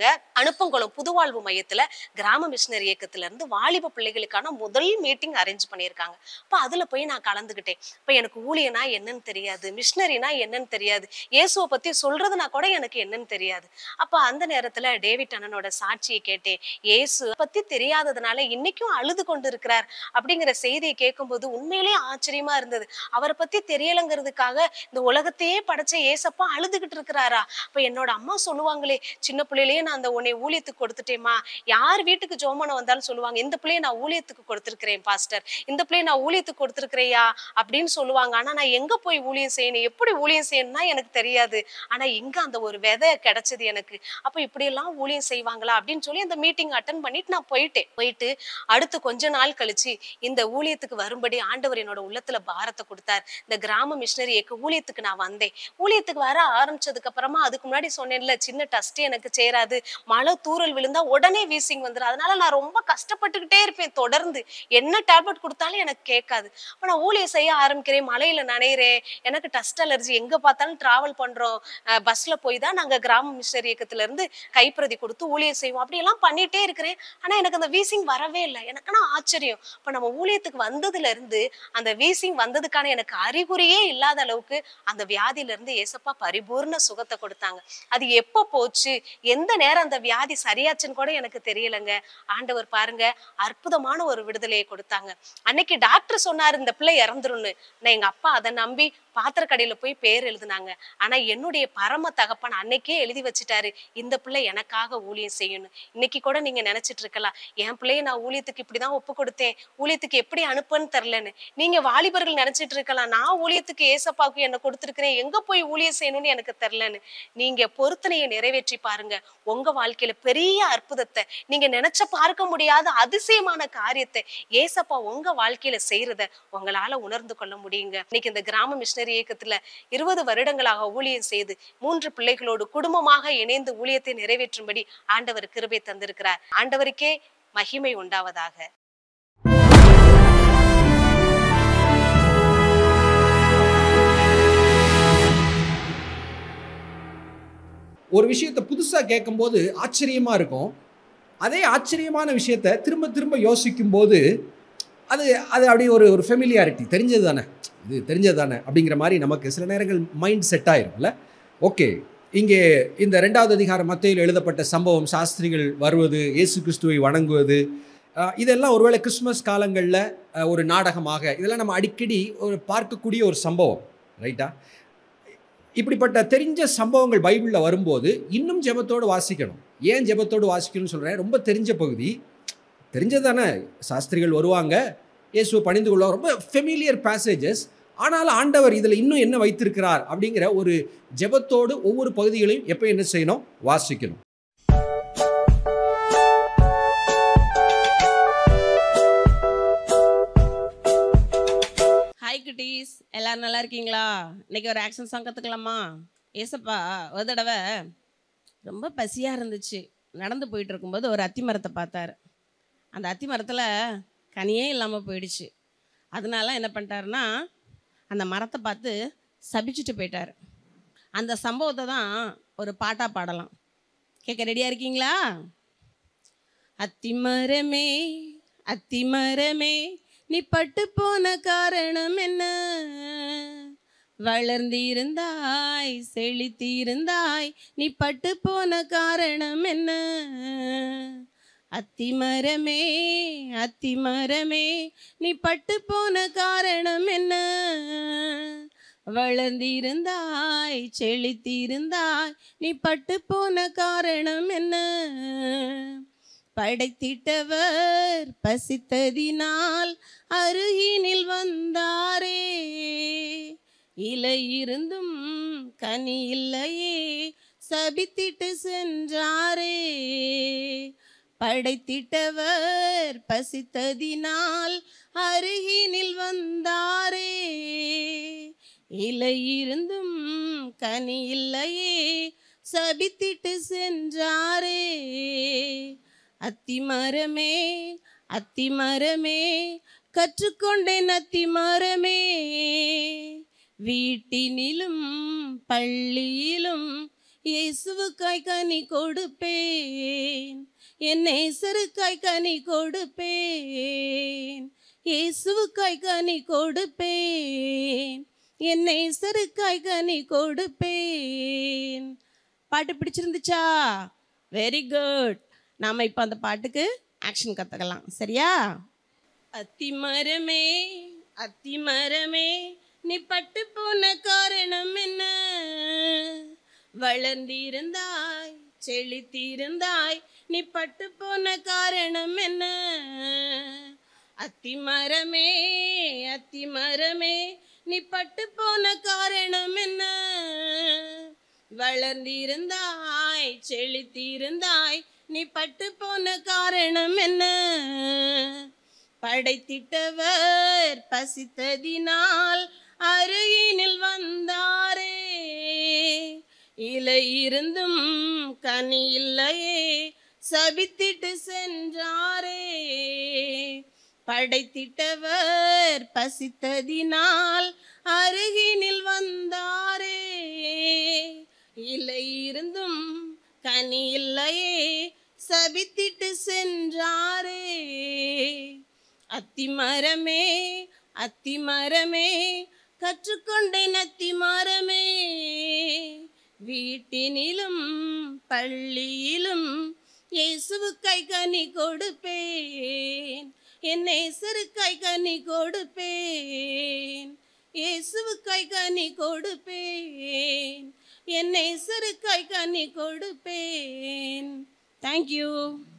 அனுப்பங்குளம் புதுவாழ்வு மையத்துல கிராம மிஷினரி இயக்கத்துல இருந்து வாலிப பிள்ளைகளுக்கான முதல் மீட்டிங் அரேஞ்ச் பண்ணியிருக்காங்க அப்ப அதுல போய் நான் கலந்துக்கிட்டேன் இப்ப எனக்கு ஊழியனா என்னன்னு தெரியாது மிஷினரினா என்னன்னு தெரியாது இயேசுவை பத்தி சொல்றதுனா கூட எனக்கு என்னன்னு தெரியாது அப்ப அந்த நேரத்துல டேவிட் அண்ணனோட சாட்சியை கேட்டேன் இயேசு பத்தி தெரியாததுனால இன்னைக்கும் அழுது கொண்டு இருக்கிறார் அப்படிங்கிற செய்தியை கேட்கும்போது உண்மையிலேயே ஆச்சரியமா இருந்தது அவரை பத்தி தெரியலங்கிறதுக்காக இந்த உலகத்தையே படைச்ச ஏசப்பா அழுதுகிட்டு இருக்கிறாரா அப்ப என்னோட அம்மா சொல்லுவாங்களே சின்ன பிள்ளையிலேயே நான் அந்த உன்னை ஊழியத்துக்கு கொடுத்துட்டேமா யார் வீட்டுக்கு ஜோமனை வந்தாலும் சொல்லுவாங்க இந்த பிள்ளைய நான் ஊழியத்துக்கு கொடுத்துருக்கிறேன் பாஸ்டர் இந்த பிள்ளைய நான் ஊழியத்துக்கு கொடுத்துருக்கிறேயா அப்படின்னு சொல்லுவாங்க ஆனா நான் எங்க போய் ஊழியம் செய்யணும் எப்படி ஊழியம் செய்யணும்னா எனக்கு தெரியாது ஆனா இங்க அந்த ஒரு விதை கிடைச்சது எனக்கு அப்ப இப்படி எல்லாம் ஊழியம் செய்வாங்களா அப்படின்னு சொல்லி அந்த மீட்டிங் அட்டன் பண்ணிட்டு நான் போயிட்டேன் போயிட்டு அடுத்து கொஞ்ச நாள் கழிச்சு இந்த ஊழியத்துக்கு வரும்படி ஆண்டவர் என்னோட உள்ளத்துல பாரத்தை கொடுத்தார் இந்த கிராம மிஷினரி இயக்க ஊழியத்துக்கு நான் வந்தேன் ஊழியத்துக்கு வர ஆரம்பிச்சதுக்கு அப்புறமா அதுக்கு முன்னாடி சொன்னேன்ல சின்ன டஸ்ட் எனக்கு சேராது மழை தூறல் விழுந்தா உடனே வீசிங் வந்துடும் அதனால நான் ரொம்ப கஷ்டப்பட்டுக்கிட்டே இருப்பேன் தொடர்ந்து என்ன டேப்லெட் கொடுத்தாலும் எனக்கு கேட்காது அப்ப நான் ஊழியம் செய்ய ஆரம்பிக்கிறேன் மழையில நனைகிறேன் எனக்கு டஸ்ட் அலர்ஜி எங்க பார்த்தாலும் டிராவல் பண்றோம் அஹ் பஸ்ல போய் தான் நாங்க கிராம மிஷினரி இயக்கத்துல இருந்து கைப்பிரதி கொடுத்து ஊழியம் செய்வோம் அப்படி எல்லாம் பண்ணிட்டே இருக்கிறேன் ஆனா எனக்கு அந்த வீசிங் வரவே இல்லை எனக்குன்னா ஆச்சரியம் இப்ப நம்ம ஊழியத்துக்கு வந்ததுல இருந்து அந்த வீசிங் வந்ததுக்கான எனக்கு அறிகுறியே இல்லாத அளவுக்கு அந்த வியாதியில இருந்து ஏசப்பா பரிபூர்ண சுகத்தை கொடுத்தாங்க அது எப்போ போச்சு எந்த நேரம் அந்த வியாதி சரியாச்சுன்னு கூட எனக்கு தெரியலங்க ஆண்டவர் பாருங்க அற்புதமான ஒரு விடுதலையை கொடுத்தாங்க அன்னைக்கு டாக்டர் சொன்னாரு இந்த பிள்ளை இறந்துரும்னு நான் எங்க அப்பா அதை நம்பி பாத்திர கடையில போய் பேர் எழுதினாங்க ஆனா என்னுடைய பரம தகப்பன் அன்னைக்கே எழுதி வச்சுட்டாரு இந்த பிள்ளை எனக்காக ஊழியம் செய்யணும் இன்னைக்கு கூட நீங்க நினைச்சிட்டு இருக்கலாம் என் பிள்ளைய நான் ஊழியத்துக்கு இப்படிதான் ஒப்பு கொடுத்தேன் ஊழியத்துக்கு எப்படி அனுப்புன்னு தெரிலன்னு நீங்க வாலிபர்கள் நினைச்சிட்டு இருக்கலாம் நான் ஊழியத்துக்கு ஏசப்பாவுக்கு என்ன கொடுத்துருக்கிறேன் எங்க போய் ஊழியம் செய்யணும்னு எனக்கு தெரிலன்னு நீங்க பொருத்தனையை நிறைவேற்றி பாருங்க உங்க வாழ்க்கையில பெரிய அற்புதத்தை நீங்க நினைச்ச பார்க்க முடியாத அதிசயமான காரியத்தை ஏசப்பா உங்க வாழ்க்கையில செய்யறத உங்களால உணர்ந்து கொள்ள முடியுங்க இன்னைக்கு இந்த கிராம மிஷினரி இயக்கத்துல இருபது வருடங்களாக ஊழியம் செய்து மூன்று பிள்ளைகளோடு குடும்பமாக இணைந்து ஊழியத்தை நிறைவேற்றும்படி ஆண்டவர் கிருபை தந்திருக்கிறார் ஆண்டவருக்கே மகிமை உண்டாவதாக ஒரு விஷயத்தை புதுசாக கேட்கும்போது ஆச்சரியமாக இருக்கும் அதே ஆச்சரியமான விஷயத்தை திரும்ப திரும்ப யோசிக்கும்போது அது அது அப்படியே ஒரு ஒரு ஃபெமிலியாரிட்டி தெரிஞ்சது தானே இது தெரிஞ்சது தானே அப்படிங்கிற மாதிரி நமக்கு சில நேரங்கள் மைண்ட் செட் ஆயிரும்ல ஓகே இங்கே இந்த ரெண்டாவது அதிகாரம் மத்தியில் எழுதப்பட்ட சம்பவம் சாஸ்திரிகள் வருவது இயேசு கிறிஸ்துவை வணங்குவது அஹ், இதெல்லாம் ஒருவேளை கிறிஸ்மஸ் காலங்களில் ஒரு நாடகமாக இதெல்லாம் நம்ம அடிக்கடி ஒரு பார்க்கக்கூடிய ஒரு சம்பவம் ரைட்டா இப்படிப்பட்ட தெரிஞ்ச சம்பவங்கள் பைபிளில் வரும்போது இன்னும் ஜெபத்தோடு வாசிக்கணும் ஏன் ஜெபத்தோடு வாசிக்கணும்னு சொல்கிறேன் ரொம்ப தெரிஞ்ச பகுதி தெரிஞ்சது தானே சாஸ்திரிகள் வருவாங்க இயேசுவை பணிந்து கொள்ள ரொம்ப ஃபெமிலியர் பேசேஜஸ் ஆனாலும் ஆண்டவர் இதில் இன்னும் என்ன வைத்திருக்கிறார் அப்படிங்கிற ஒரு ஜெபத்தோடு ஒவ்வொரு பகுதிகளையும் எப்போ என்ன செய்யணும் வாசிக்கணும் ஹாய் குட்டீஸ் எல்லாரும் நல்லா இருக்கீங்களா இன்னைக்கு ஒரு ஆக்ஷன் சாங் கற்றுக்கலாமா ஏசப்பா ஒரு தடவை ரொம்ப பசியாக இருந்துச்சு நடந்து போயிட்டு இருக்கும்போது ஒரு அத்தி மரத்தை பார்த்தாரு அந்த அத்தி மரத்தில் கனியே இல்லாமல் போயிடுச்சு அதனால என்ன பண்ணிட்டாருன்னா அந்த மரத்தை பார்த்து சபிச்சுட்டு போயிட்டார் அந்த சம்பவத்தை தான் ஒரு பாட்டாக பாடலாம் கேட்க ரெடியாக இருக்கீங்களா அத்திமரமே அத்திமரமே நீ பட்டு போன காரணம் என்ன வளர்ந்திருந்தாய் செழித்திருந்தாய் நீ பட்டு போன காரணம் என்ன அத்திமரமே அத்திமரமே நீ பட்டு போன காரணம் என்ன வளர்ந்திருந்தாய் செழித்திருந்தாய் நீ பட்டு போன காரணம் என்ன படைத்திட்டவர் பசித்ததினால் அருகினில் வந்தாரே இலை இருந்தும் கனி இல்லையே சபித்திட்டு சென்றாரே படைத்திட்டவர் பசித்ததினால் அருகினில் வந்தாரே இலை இருந்தும் கனி இல்லையே சபித்திட்டு சென்றாரே அத்திமரமே அத்திமரமே கற்றுக்கொண்டேன் அத்திமரமே வீட்டினிலும் பள்ளியிலும் இயேசுவுக்காய் கனி கொடுப்பேன் என் நேசருக்காய் கனி கொடுப்பேன் இயேசுவுக்காய் கனி கொடுப்பேன் என் நேசருக்காய் கனி கொடுப்பேன் பாட்டு பிடிச்சிருந்துச்சா வெரி குட் நாம இப்போ அந்த பாட்டுக்கு ஆக்ஷன் கற்றுக்கலாம் சரியா அத்திமரமே அத்திமரமே நீ பட்டு போன காரணம் என்ன வளர்ந்திருந்தாய் செழித்திருந்தாய் நீ பட்டு போன காரணம் என்ன அத்திமரமே அத்திமரமே நீ பட்டு போன காரணம் என்ன வளர்ந்திருந்தாய் செழித்திருந்தாய் நீ பட்டு போன காரணம் என்ன படைத்திட்டவர் பசித்ததினால் அருகினில் வந்தாரே இலை இருந்தும் கனி இல்லையே சபித்திட்டு சென்றாரே படைத்திட்டவர் பசித்ததினால் அருகினில் வந்தாரே இலை இருந்தும் கனி இல்லையே சபித்திட்டு சென்றாரே அத்திமரமே அத்திமரமே கற்றுக்கொண்டேன் அத்திமரமே வீட்டினிலும் பள்ளியிலும் இயேசுவுக்காய் கனி கொடுப்பேன் என் நேசருக்காய் கனி கொடுப்பேன் இயேசுவுக்காய் கனி கொடுப்பேன் என் நேசருக்காய் கனி கொடுப்பேன் தேங்க்யூ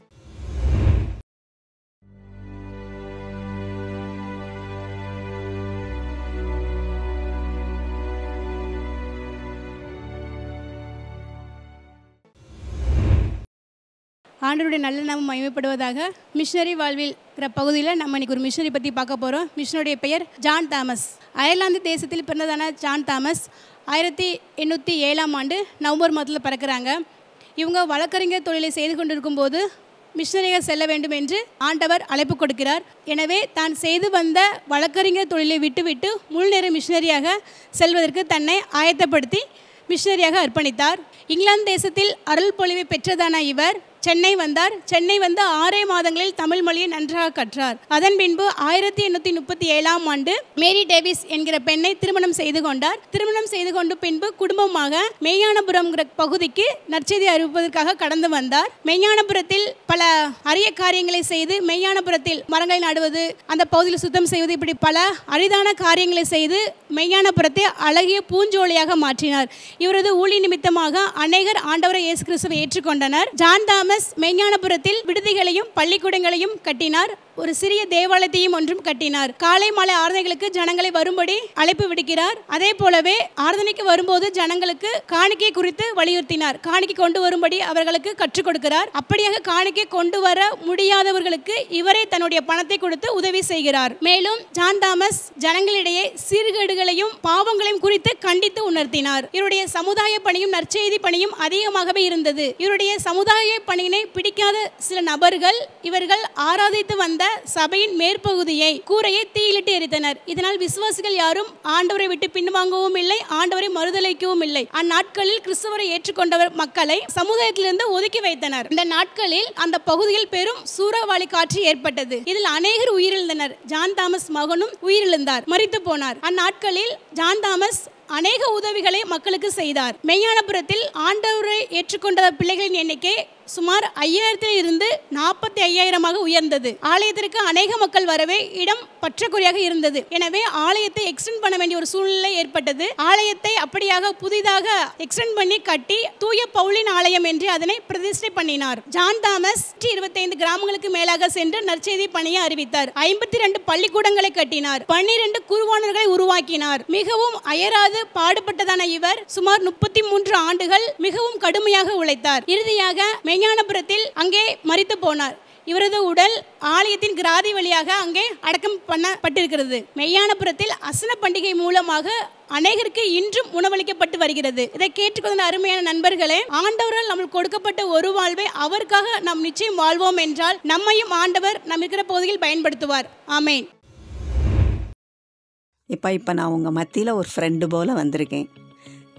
ஆண்டவருடைய நல்ல நாமம் மகிமைப்படுவதாக மிஷனரி வாழ்வில்ங்கிற பகுதியில் நம்ம இன்னைக்கு ஒரு மிஷனரி பற்றி பார்க்க போகிறோம் மிஷனருடைய பெயர் ஜான் தாமஸ் அயர்லாந்து தேசத்தில் பிறந்ததான ஜான் தாமஸ் ஆயிரத்தி எண்ணூற்றி ஏழாம் ஆண்டு நவம்பர் மாதத்தில் பிறக்கிறாங்க இவங்க வழக்கறிஞர் தொழிலை செய்து கொண்டிருக்கும்போது மிஷனரியாக செல்ல வேண்டும் என்று ஆண்டவர் அழைப்பு கொடுக்கிறார் எனவே தான் செய்து வந்த வழக்கறிஞர் தொழிலை விட்டுவிட்டு முழுநேர மிஷனரியாக செல்வதற்கு தன்னை ஆயத்தப்படுத்தி மிஷனரியாக அர்ப்பணித்தார் இங்கிலாந்து தேசத்தில் அருள் பொழிவை பெற்றதான இவர் சென்னை வந்தார் சென்னை வந்து ஆறே மாதங்களில் தமிழ் மொழியை நன்றாக கற்றார் அதன் பின்பு ஆயிரத்தி எண்ணூற்றி முப்பத்தி ஏழாம் ஆண்டு மேரி டேவிஸ் என்கிற பெண்ணை திருமணம் செய்து கொண்டார் திருமணம் செய்து கொண்டு பின்பு குடும்பமாக மெய்ஞானபுரம்ங்கிற பகுதிக்கு நற்செய்தி அறிவிப்பதற்காக கடந்து வந்தார் மெய்ஞானபுரத்தில் பல அரிய காரியங்களை செய்து மெய்ஞானபுரத்தில் மரங்களை நடுவது அந்த பகுதியில் சுத்தம் செய்வது இப்படி பல அரிதான காரியங்களை செய்து மெய்ஞானபுரத்தை அழகிய பூஞ்சோலையாக மாற்றினார் இவரது ஊழி நிமித்தமாக அநேகர் ஆண்டவரை இயேசு கிறிஸ்துவை ஏற்றுக்கொண்டனர் ஜான் தாமஸ் மெய்ஞானபுரத்தில் விடுதிகளையும் பள்ளிக்கூடங்களையும் கட்டினார் ஒரு சிறிய தேவாலயத்தையும் ஒன்றும் கட்டினார் காலை மாலை ஆராதனைகளுக்கு ஜனங்களை வரும்படி அழைப்பு விடுக்கிறார் அதே போலவே ஆராதனைக்கு வரும்போது ஜனங்களுக்கு காணிக்கை குறித்து வலியுறுத்தினார் காணிக்கை கொண்டு வரும்படி அவர்களுக்கு கற்றுக் கொடுக்கிறார் அப்படியாக காணிக்கை கொண்டு வர முடியாதவர்களுக்கு இவரே தன்னுடைய பணத்தை கொடுத்து உதவி செய்கிறார் மேலும் ஜான் தாமஸ் ஜனங்களிடையே சீர்கேடுகளையும் பாவங்களையும் குறித்து கண்டித்து உணர்த்தினார் இவருடைய சமுதாய பணியும் நற்செய்தி பணியும் அதிகமாகவே இருந்தது இவருடைய சமுதாய பணியினை பிடிக்காத சில நபர்கள் இவர்கள் ஆராதித்து வந்த சபையின் மேற்பகுதியை கூரையை தீயிலிட்டு எரித்தனர் இதனால் விசுவாசிகள் யாரும் ஆண்டவரை விட்டு பின்வாங்கவும் இல்லை ஆண்டவரை மறுதலைக்கவும் இல்லை அந்நாட்களில் கிறிஸ்துவரை ஏற்றுக்கொண்டவர் மக்களை சமுதாயத்திலிருந்து ஒதுக்கி வைத்தனர் இந்த நாட்களில் அந்த பகுதியில் பெரும் சூறாவளி காற்று ஏற்பட்டது இதில் அநேகர் உயிரிழந்தனர் ஜான் தாமஸ் மகனும் உயிரிழந்தார் மரித்து போனார் அந்நாட்களில் ஜான் தாமஸ் அநேக உதவிகளை மக்களுக்கு செய்தார் மெய்யானபுரத்தில் ஆண்டவரை ஏற்றுக்கொண்ட பிள்ளைகளின் எண்ணிக்கை சுமார் ஐயாயிரத்தில் இருந்து நாற்பத்தி ஐயாயிரமாக உயர்ந்தது ஆலயத்திற்கு அநேக மக்கள் வரவே இடம் பற்றாக்குறையாக இருந்தது எனவே ஆலயத்தை எக்ஸ்டெண்ட் பண்ண வேண்டிய ஒரு சூழ்நிலை ஏற்பட்டது ஆலயத்தை அப்படியாக புதிதாக எக்ஸ்டெண்ட் பண்ணி கட்டி தூய பவுலின் ஆலயம் என்று அதனை பிரதிஷ்டை பண்ணினார் ஜான் தாமஸ் இருபத்தைந்து கிராமங்களுக்கு மேலாக சென்று நற்செய்தி பணியை அறிவித்தார் ஐம்பத்தி ரெண்டு பள்ளிக்கூடங்களை கட்டினார் பன்னிரண்டு குருவானர்களை உருவாக்கினார் மிகவும் அயராது பாடுபட்டதான இவர் சுமார் முப்பத்தி மூன்று ஆண்டுகள் மிகவும் கடுமையாக உழைத்தார் இறுதியாக மெய்ஞானபுரத்தில் அங்கே மரித்து போனார் இவரது உடல் ஆலயத்தின் கிராதி வழியாக அங்கே அடக்கம் பண்ணப்பட்டிருக்கிறது மெய்யானபுரத்தில் அசன பண்டிகை மூலமாக அநேகருக்கு இன்றும் உணவளிக்கப்பட்டு வருகிறது இதை கேட்டுக்கொண்ட அருமையான நண்பர்களே ஆண்டவரால் நம்மளுக்கு கொடுக்கப்பட்ட ஒரு வாழ்வை அவருக்காக நாம் நிச்சயம் வாழ்வோம் என்றால் நம்மையும் ஆண்டவர் நம் இருக்கிற பகுதியில் பயன்படுத்துவார் ஆமேன் இப்போ இப்போ நான் உங்கள் மத்தியில் ஒரு ஃப்ரெண்டு போல் வந்திருக்கேன்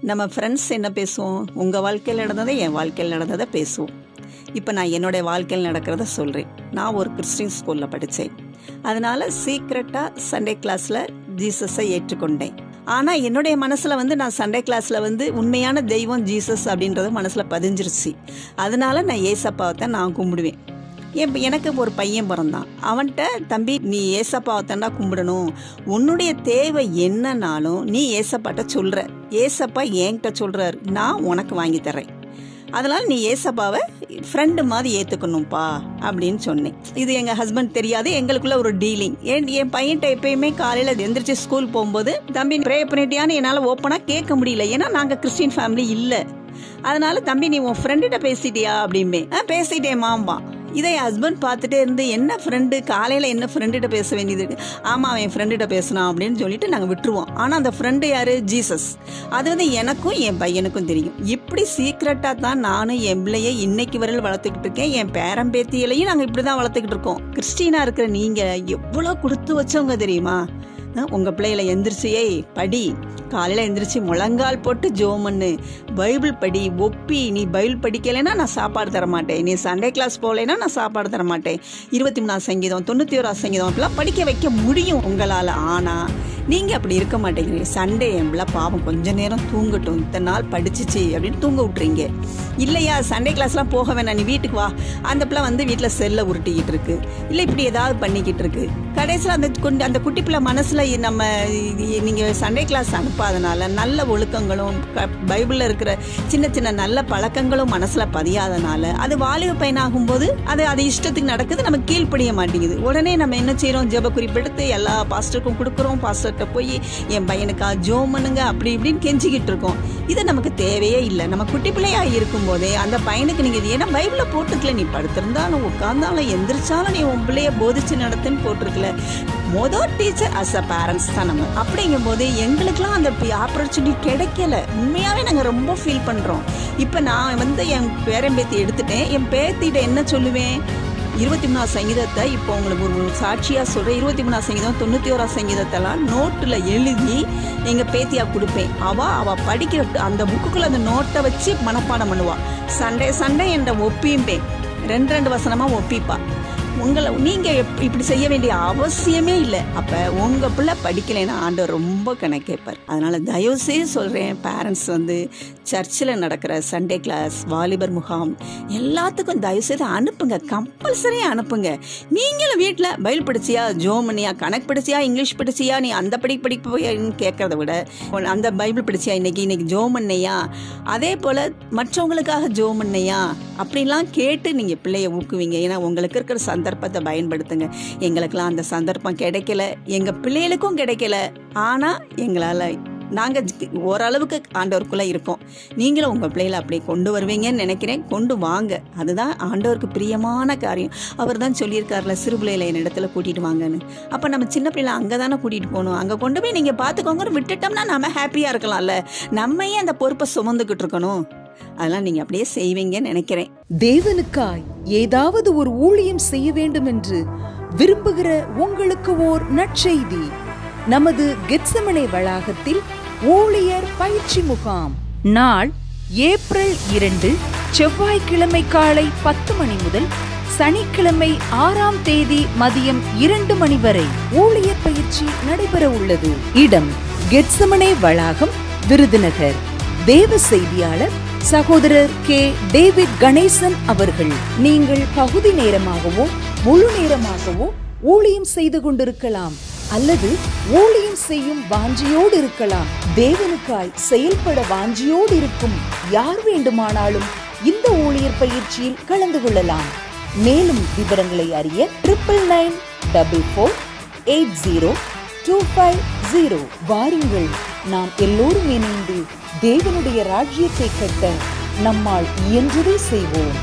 நம்ம ஃப்ரெண்ட்ஸ் என்ன பேசுவோம் உங்கள் வாழ்க்கையில் நடந்ததை என் வாழ்க்கையில் நடந்ததை பேசுவோம் இப்போ நான் என்னுடைய வாழ்க்கையில் நடக்கிறத சொல்கிறேன் நான் ஒரு கிறிஸ்டின் ஸ்கூலில் படித்தேன் அதனால் சீக்ரெட்டாக சண்டே கிளாஸில் ஜீசஸை ஏற்றுக்கொண்டேன் ஆனால் என்னுடைய மனசில் வந்து நான் சண்டே கிளாஸில் வந்து உண்மையான தெய்வம் ஜீசஸ் அப்படின்றது மனசில் பதிஞ்சிருச்சு அதனால நான் ஏசப்பாவை தான் நான் கும்பிடுவேன் என் எனக்கு ஒரு பையன் பிறந்தான் அவன்கிட்ட தம்பி நீ ஏசப்பாவை தாண்டா கும்பிடணும் உன்னுடைய தேவை என்னன்னாலும் நீ ஏசப்பாட்ட சொல்கிற ஏசப்பா என்கிட்ட சொல்கிறாரு நான் உனக்கு வாங்கி தரேன் அதனால் நீ ஏசப்பாவை ஃப்ரெண்டு மாதிரி ஏற்றுக்கணும்ப்பா அப்படின்னு சொன்னேன் இது எங்கள் ஹஸ்பண்ட் தெரியாது எங்களுக்குள்ள ஒரு டீலிங் என் என் பையன்கிட்ட எப்பயுமே காலையில் எந்திரிச்சு ஸ்கூல் போகும்போது தம்பி ப்ரே பண்ணிட்டியான்னு என்னால் ஓப்பனாக கேட்க முடியல ஏன்னா நாங்கள் கிறிஸ்டின் ஃபேமிலி இல்லை அதனால தம்பி நீ உன் ஃப்ரெண்டுகிட்ட பேசிட்டியா அப்படிம்பே ஆ பேசிட்டேன் மாம்பா இதை என் ஹஸ்பண்ட் பார்த்துட்டே இருந்து என்ன ஃப்ரெண்டு காலையில் என்ன ஃப்ரெண்டுகிட்ட பேச வேண்டியது இருக்கு ஆமாம் அவன் ஃப்ரெண்டுகிட்ட பேசணும் அப்படின்னு சொல்லிட்டு நாங்கள் விட்டுருவோம் ஆனால் அந்த ஃப்ரெண்டு யாரு ஜீசஸ் அது வந்து எனக்கும் என் பையனுக்கும் தெரியும் இப்படி சீக்ரெட்டாக தான் நானும் என் பிள்ளையை இன்னைக்கு வரையில் வளர்த்துக்கிட்டு இருக்கேன் என் பேரம்பேத்தியிலையும் நாங்கள் இப்படி தான் வளர்த்துக்கிட்டு இருக்கோம் கிறிஸ்டினாக இருக்கிற நீங்கள் எவ்வளோ கொடுத்து வச்சவங்க தெரியுமா உங்கள் பிள்ளைகளை எந்திரிச்சு ஏய் படி காலையில் எந்திரிச்சு முழங்கால் போட்டு ஜோம் பண்ணு பைபிள் படி ஒப்பி நீ பைபிள் படிக்கலைன்னா நான் சாப்பாடு தர மாட்டேன் நீ சண்டே கிளாஸ் போகலைன்னா நான் சாப்பாடு தர மாட்டேன் இருபத்தி மூணாம் சங்கீதம் தொண்ணூற்றி ஓராம் சங்கீதம் அப்படிலாம் படிக்க வைக்க முடியும் உங்களால் ஆனால் நீங்கள் அப்படி இருக்க மாட்டேங்கிறீங்க சண்டே எம்பிள பாவம் கொஞ்ச நேரம் தூங்கட்டும் இத்தனை நாள் படிச்சிச்சு அப்படின்னு தூங்க விட்றீங்க இல்லையா சண்டே கிளாஸ்லாம் போக வேணாம் நீ வீட்டுக்கு வா அந்த பிள்ளை வந்து வீட்டில் செல்லை உருட்டிக்கிட்டு இருக்கு இல்லை இப்படி ஏதாவது பண்ணிக்கிட்டு இருக்கு கடைசியில் அந்த கொண்டு அந்த குட்டி பிள்ளை மனசில் நம்ம நீங்கள் சண்டே கிளாஸ் அனுப்பாதனால நல்ல ஒழுக்கங்களும் பைபிளில் இருக்கிற சின்ன சின்ன நல்ல பழக்கங்களும் மனசில் பதியாதனால அது வாலிப பையனாகும்போது அது அது இஷ்டத்துக்கு நடக்குது நம்ம கீழ்ப்படிய மாட்டேங்குது உடனே நம்ம என்ன செய்கிறோம் ஜெப குறிப்பெடுத்து எல்லா பாஸ்டருக்கும் கொடுக்குறோம் பாஸ்டர்கிட்ட போய் என் பையனுக்கா ஜோம் பண்ணுங்க அப்படி இப்படின்னு கெஞ்சிக்கிட்டு இருக்கோம் இது நமக்கு தேவையே இல்லை நம்ம குட்டி பிள்ளையா இருக்கும்போதே அந்த பையனுக்கு நீங்கள் ஏன்னா பைபிளில் போட்டிருக்கல நீ படுத்திருந்தாலும் உட்கார்ந்தாலும் எந்திரிச்சாலும் நீ உன் பிள்ளைய போதிச்சு நடத்துன்னு போட்டிருக்கல மொதல் டீச்சர் அஸ் அ பேரண்ட்ஸ் தான் நம்ம அப்படிங்கும் போது எங்களுக்கெல்லாம் அந்த ஆப்பர்ச்சுனிட்டி கிடைக்கல உண்மையாகவே நாங்கள் ரொம்ப ஃபீல் பண்ணுறோம் இப்போ நான் வந்து என் பேரம்பேத்தி எடுத்துட்டேன் என் பேத்திட்ட என்ன சொல்லுவேன் இருபத்தி மூணாவது சங்கீதத்தை இப்போ உங்களுக்கு ஒரு சாட்சியாக சொல்கிறேன் இருபத்தி மூணாவது சங்கீதம் தொண்ணூற்றி ஓராவது சங்கீதத்தெல்லாம் நோட்டில் எழுதி எங்கள் பேத்தியாக கொடுப்பேன் அவள் அவள் படிக்கிற அந்த புக்குக்குள்ளே அந்த நோட்டை வச்சு மனப்பாடம் பண்ணுவாள் சண்டே சண்டே என்ற ஒப்பியும்பேன் ரெண்டு ரெண்டு வசனமாக ஒப்பிப்பா உங்களை நீங்கள் இப்படி செய்ய வேண்டிய அவசியமே இல்லை அப்போ உங்கள் பிள்ளை படிக்கலைன்னா ஆண்டவர் ரொம்ப கணக்கு கேட்பார் அதனால் தயவுசெய்து சொல்கிறேன் பேரண்ட்ஸ் வந்து சர்ச்சில் நடக்கிற சண்டே கிளாஸ் வாலிபர் முகாம் எல்லாத்துக்கும் தயவுசெய்து அனுப்புங்க கம்பல்சரியாக அனுப்புங்க நீங்களும் வீட்டில் பைல் படிச்சியா ஜோமனியா கணக்கு படிச்சியா இங்கிலீஷ் படிச்சியா நீ அந்த படி படிப்பு கேட்கறத விட அந்த பைபிள் படிச்சியா இன்னைக்கு இன்னைக்கு ஜோமன்னையா அதே போல் மற்றவங்களுக்காக ஜோமன்னையா அப்படின்லாம் கேட்டு நீங்கள் பிள்ளைய ஊக்குவீங்க ஏன்னா உங்களுக்கு இருக்கிற சந்தர்ப்பத்தை பயன்படுத்துங்க எங்களுக்கெல்லாம் அந்த சந்தர்ப்பம் கிடைக்கல எங்கள் பிள்ளைகளுக்கும் கிடைக்கல ஆனால் எங்களால் நாங்கள் ஓரளவுக்கு ஆண்டவருக்குள்ளே இருக்கோம் நீங்களும் உங்கள் பிள்ளைகளை அப்படியே கொண்டு வருவீங்கன்னு நினைக்கிறேன் கொண்டு வாங்க அதுதான் ஆண்டவருக்கு பிரியமான காரியம் அவர் தான் சொல்லியிருக்காருல சிறு பிள்ளைகளை என் இடத்துல கூட்டிகிட்டு வாங்கன்னு அப்போ நம்ம சின்ன பிள்ளைகளை அங்கே தானே கூட்டிகிட்டு போகணும் அங்கே கொண்டு போய் நீங்கள் பார்த்துக்கோங்கன்னு விட்டுட்டோம்னா நம்ம ஹாப்பியாக இருக்கலாம்ல நம்மையே அந்த பொறுப்பை சுமந்துக்கிட்டு இருக்கணும் அதெல்லாம் நீங்க அப்படியே செய்வீங்கன்னு நினைக்கிறேன் தேவனுக்காய் ஏதாவது ஒரு ஊழியம் செய்ய வேண்டும் என்று விரும்புகிற உங்களுக்கு ஓர் நற்செய்தி நமது கெட்சமனை வளாகத்தில் ஊழியர் பயிற்சி முகாம் நாள் ஏப்ரல் இரண்டு செவ்வாய்க்கிழமை காலை பத்து மணி முதல் சனிக்கிழமை ஆறாம் தேதி மதியம் இரண்டு மணி வரை ஊழியர் பயிற்சி நடைபெற உள்ளது இடம் கெட்சமனை வளாகம் விருதுநகர் தேவ செய்தியாளர் சகோதரர் கே டேவிட் கணேசன் அவர்கள் நீங்கள் பகுதி நேரமாகவோ முழு நேரமாகவோ ஊழியம் செய்து கொண்டிருக்கலாம் அல்லது ஊழியம் செய்யும் வாஞ்சியோடு இருக்கலாம் தேவனுக்காய் செயல்பட வாஞ்சியோடு இருக்கும் யார் வேண்டுமானாலும் இந்த ஊழியர் பயிற்சியில் கலந்து கொள்ளலாம் மேலும் விவரங்களை அறிய triple nine double four eight zero two five zero வாருங்கள் நாம் எல்லோரும் இணைந்து தேவனுடைய ராஜ்யத்தை கட்ட நம்மால் இயன்றதை செய்வோம்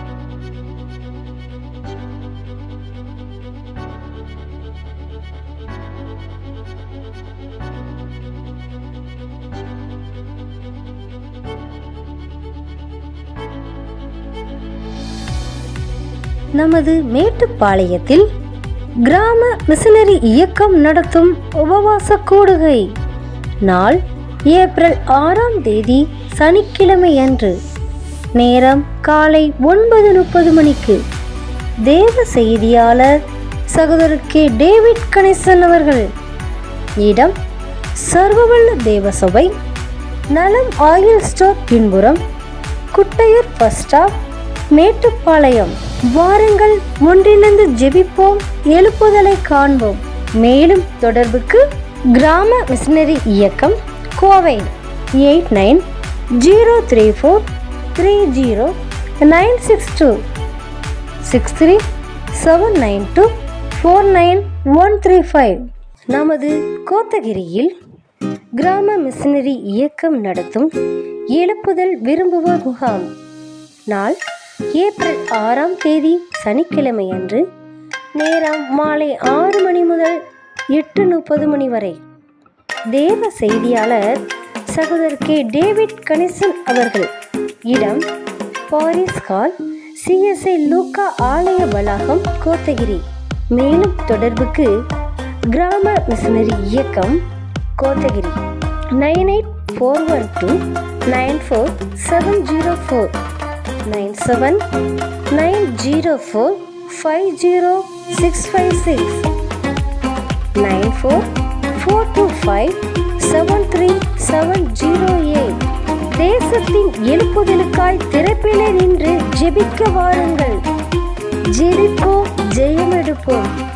நமது மேட்டுப்பாளையத்தில் கிராம மிஷனரி இயக்கம் நடத்தும் உபவாச கூடுகை நாள் ஏப்ரல் ஆறாம் தேதி சனிக்கிழமை அன்று நேரம் காலை ஒன்பது முப்பது மணிக்கு தேவ செய்தியாளர் சகோதரர் கே டேவிட் கணேசன் அவர்கள் இடம் சர்வவல்ல தேவ சபை நலம் ஆயில் ஸ்டோர் பின்புறம் குட்டையூர் பஸ் ஸ்டாப் மேட்டுப்பாளையம் வாருங்கள் ஒன்றிணைந்து ஜெபிப்போம் எழுப்புதலை காண்போம் மேலும் தொடர்புக்கு கிராம மிஷனரி இயக்கம் Kovai eight nine zero three four three zero nine six two six three seven nine two four nine one three five நமது கோத்தகிரியில் கிராம மிஷனரி இயக்கம் நடத்தும் எழுப்புதல் விரும்புவோர் முகாம் நாள் ஏப்ரல் ஆறாம் தேதி சனிக்கிழமை அன்று நேரம் மாலை ஆறு மணி முதல் எட்டு முப்பது மணி வரை தேவ செய்தியாளர் சகோதரர் கே டேவிட் கணேசன் அவர்கள் இடம் பாரிஸ் ஹால் சிஎஸ்ஐ லூக்கா ஆலய வளாகம் கோத்தகிரி மேலும் தொடர்புக்கு கிராம மிஷனரி இயக்கம் Kotagiri nine eight four one two nine four seven zero four nine seven nine zero four five zero six five six nine four four two five seven three seven zero eight தேசத்தின் எழுப்புதலுக்காய் திறப்பிலே நின்று ஜெபிக்க வாருங்கள் ஜெபிப்போம் ஜெயம் எடுப்போம்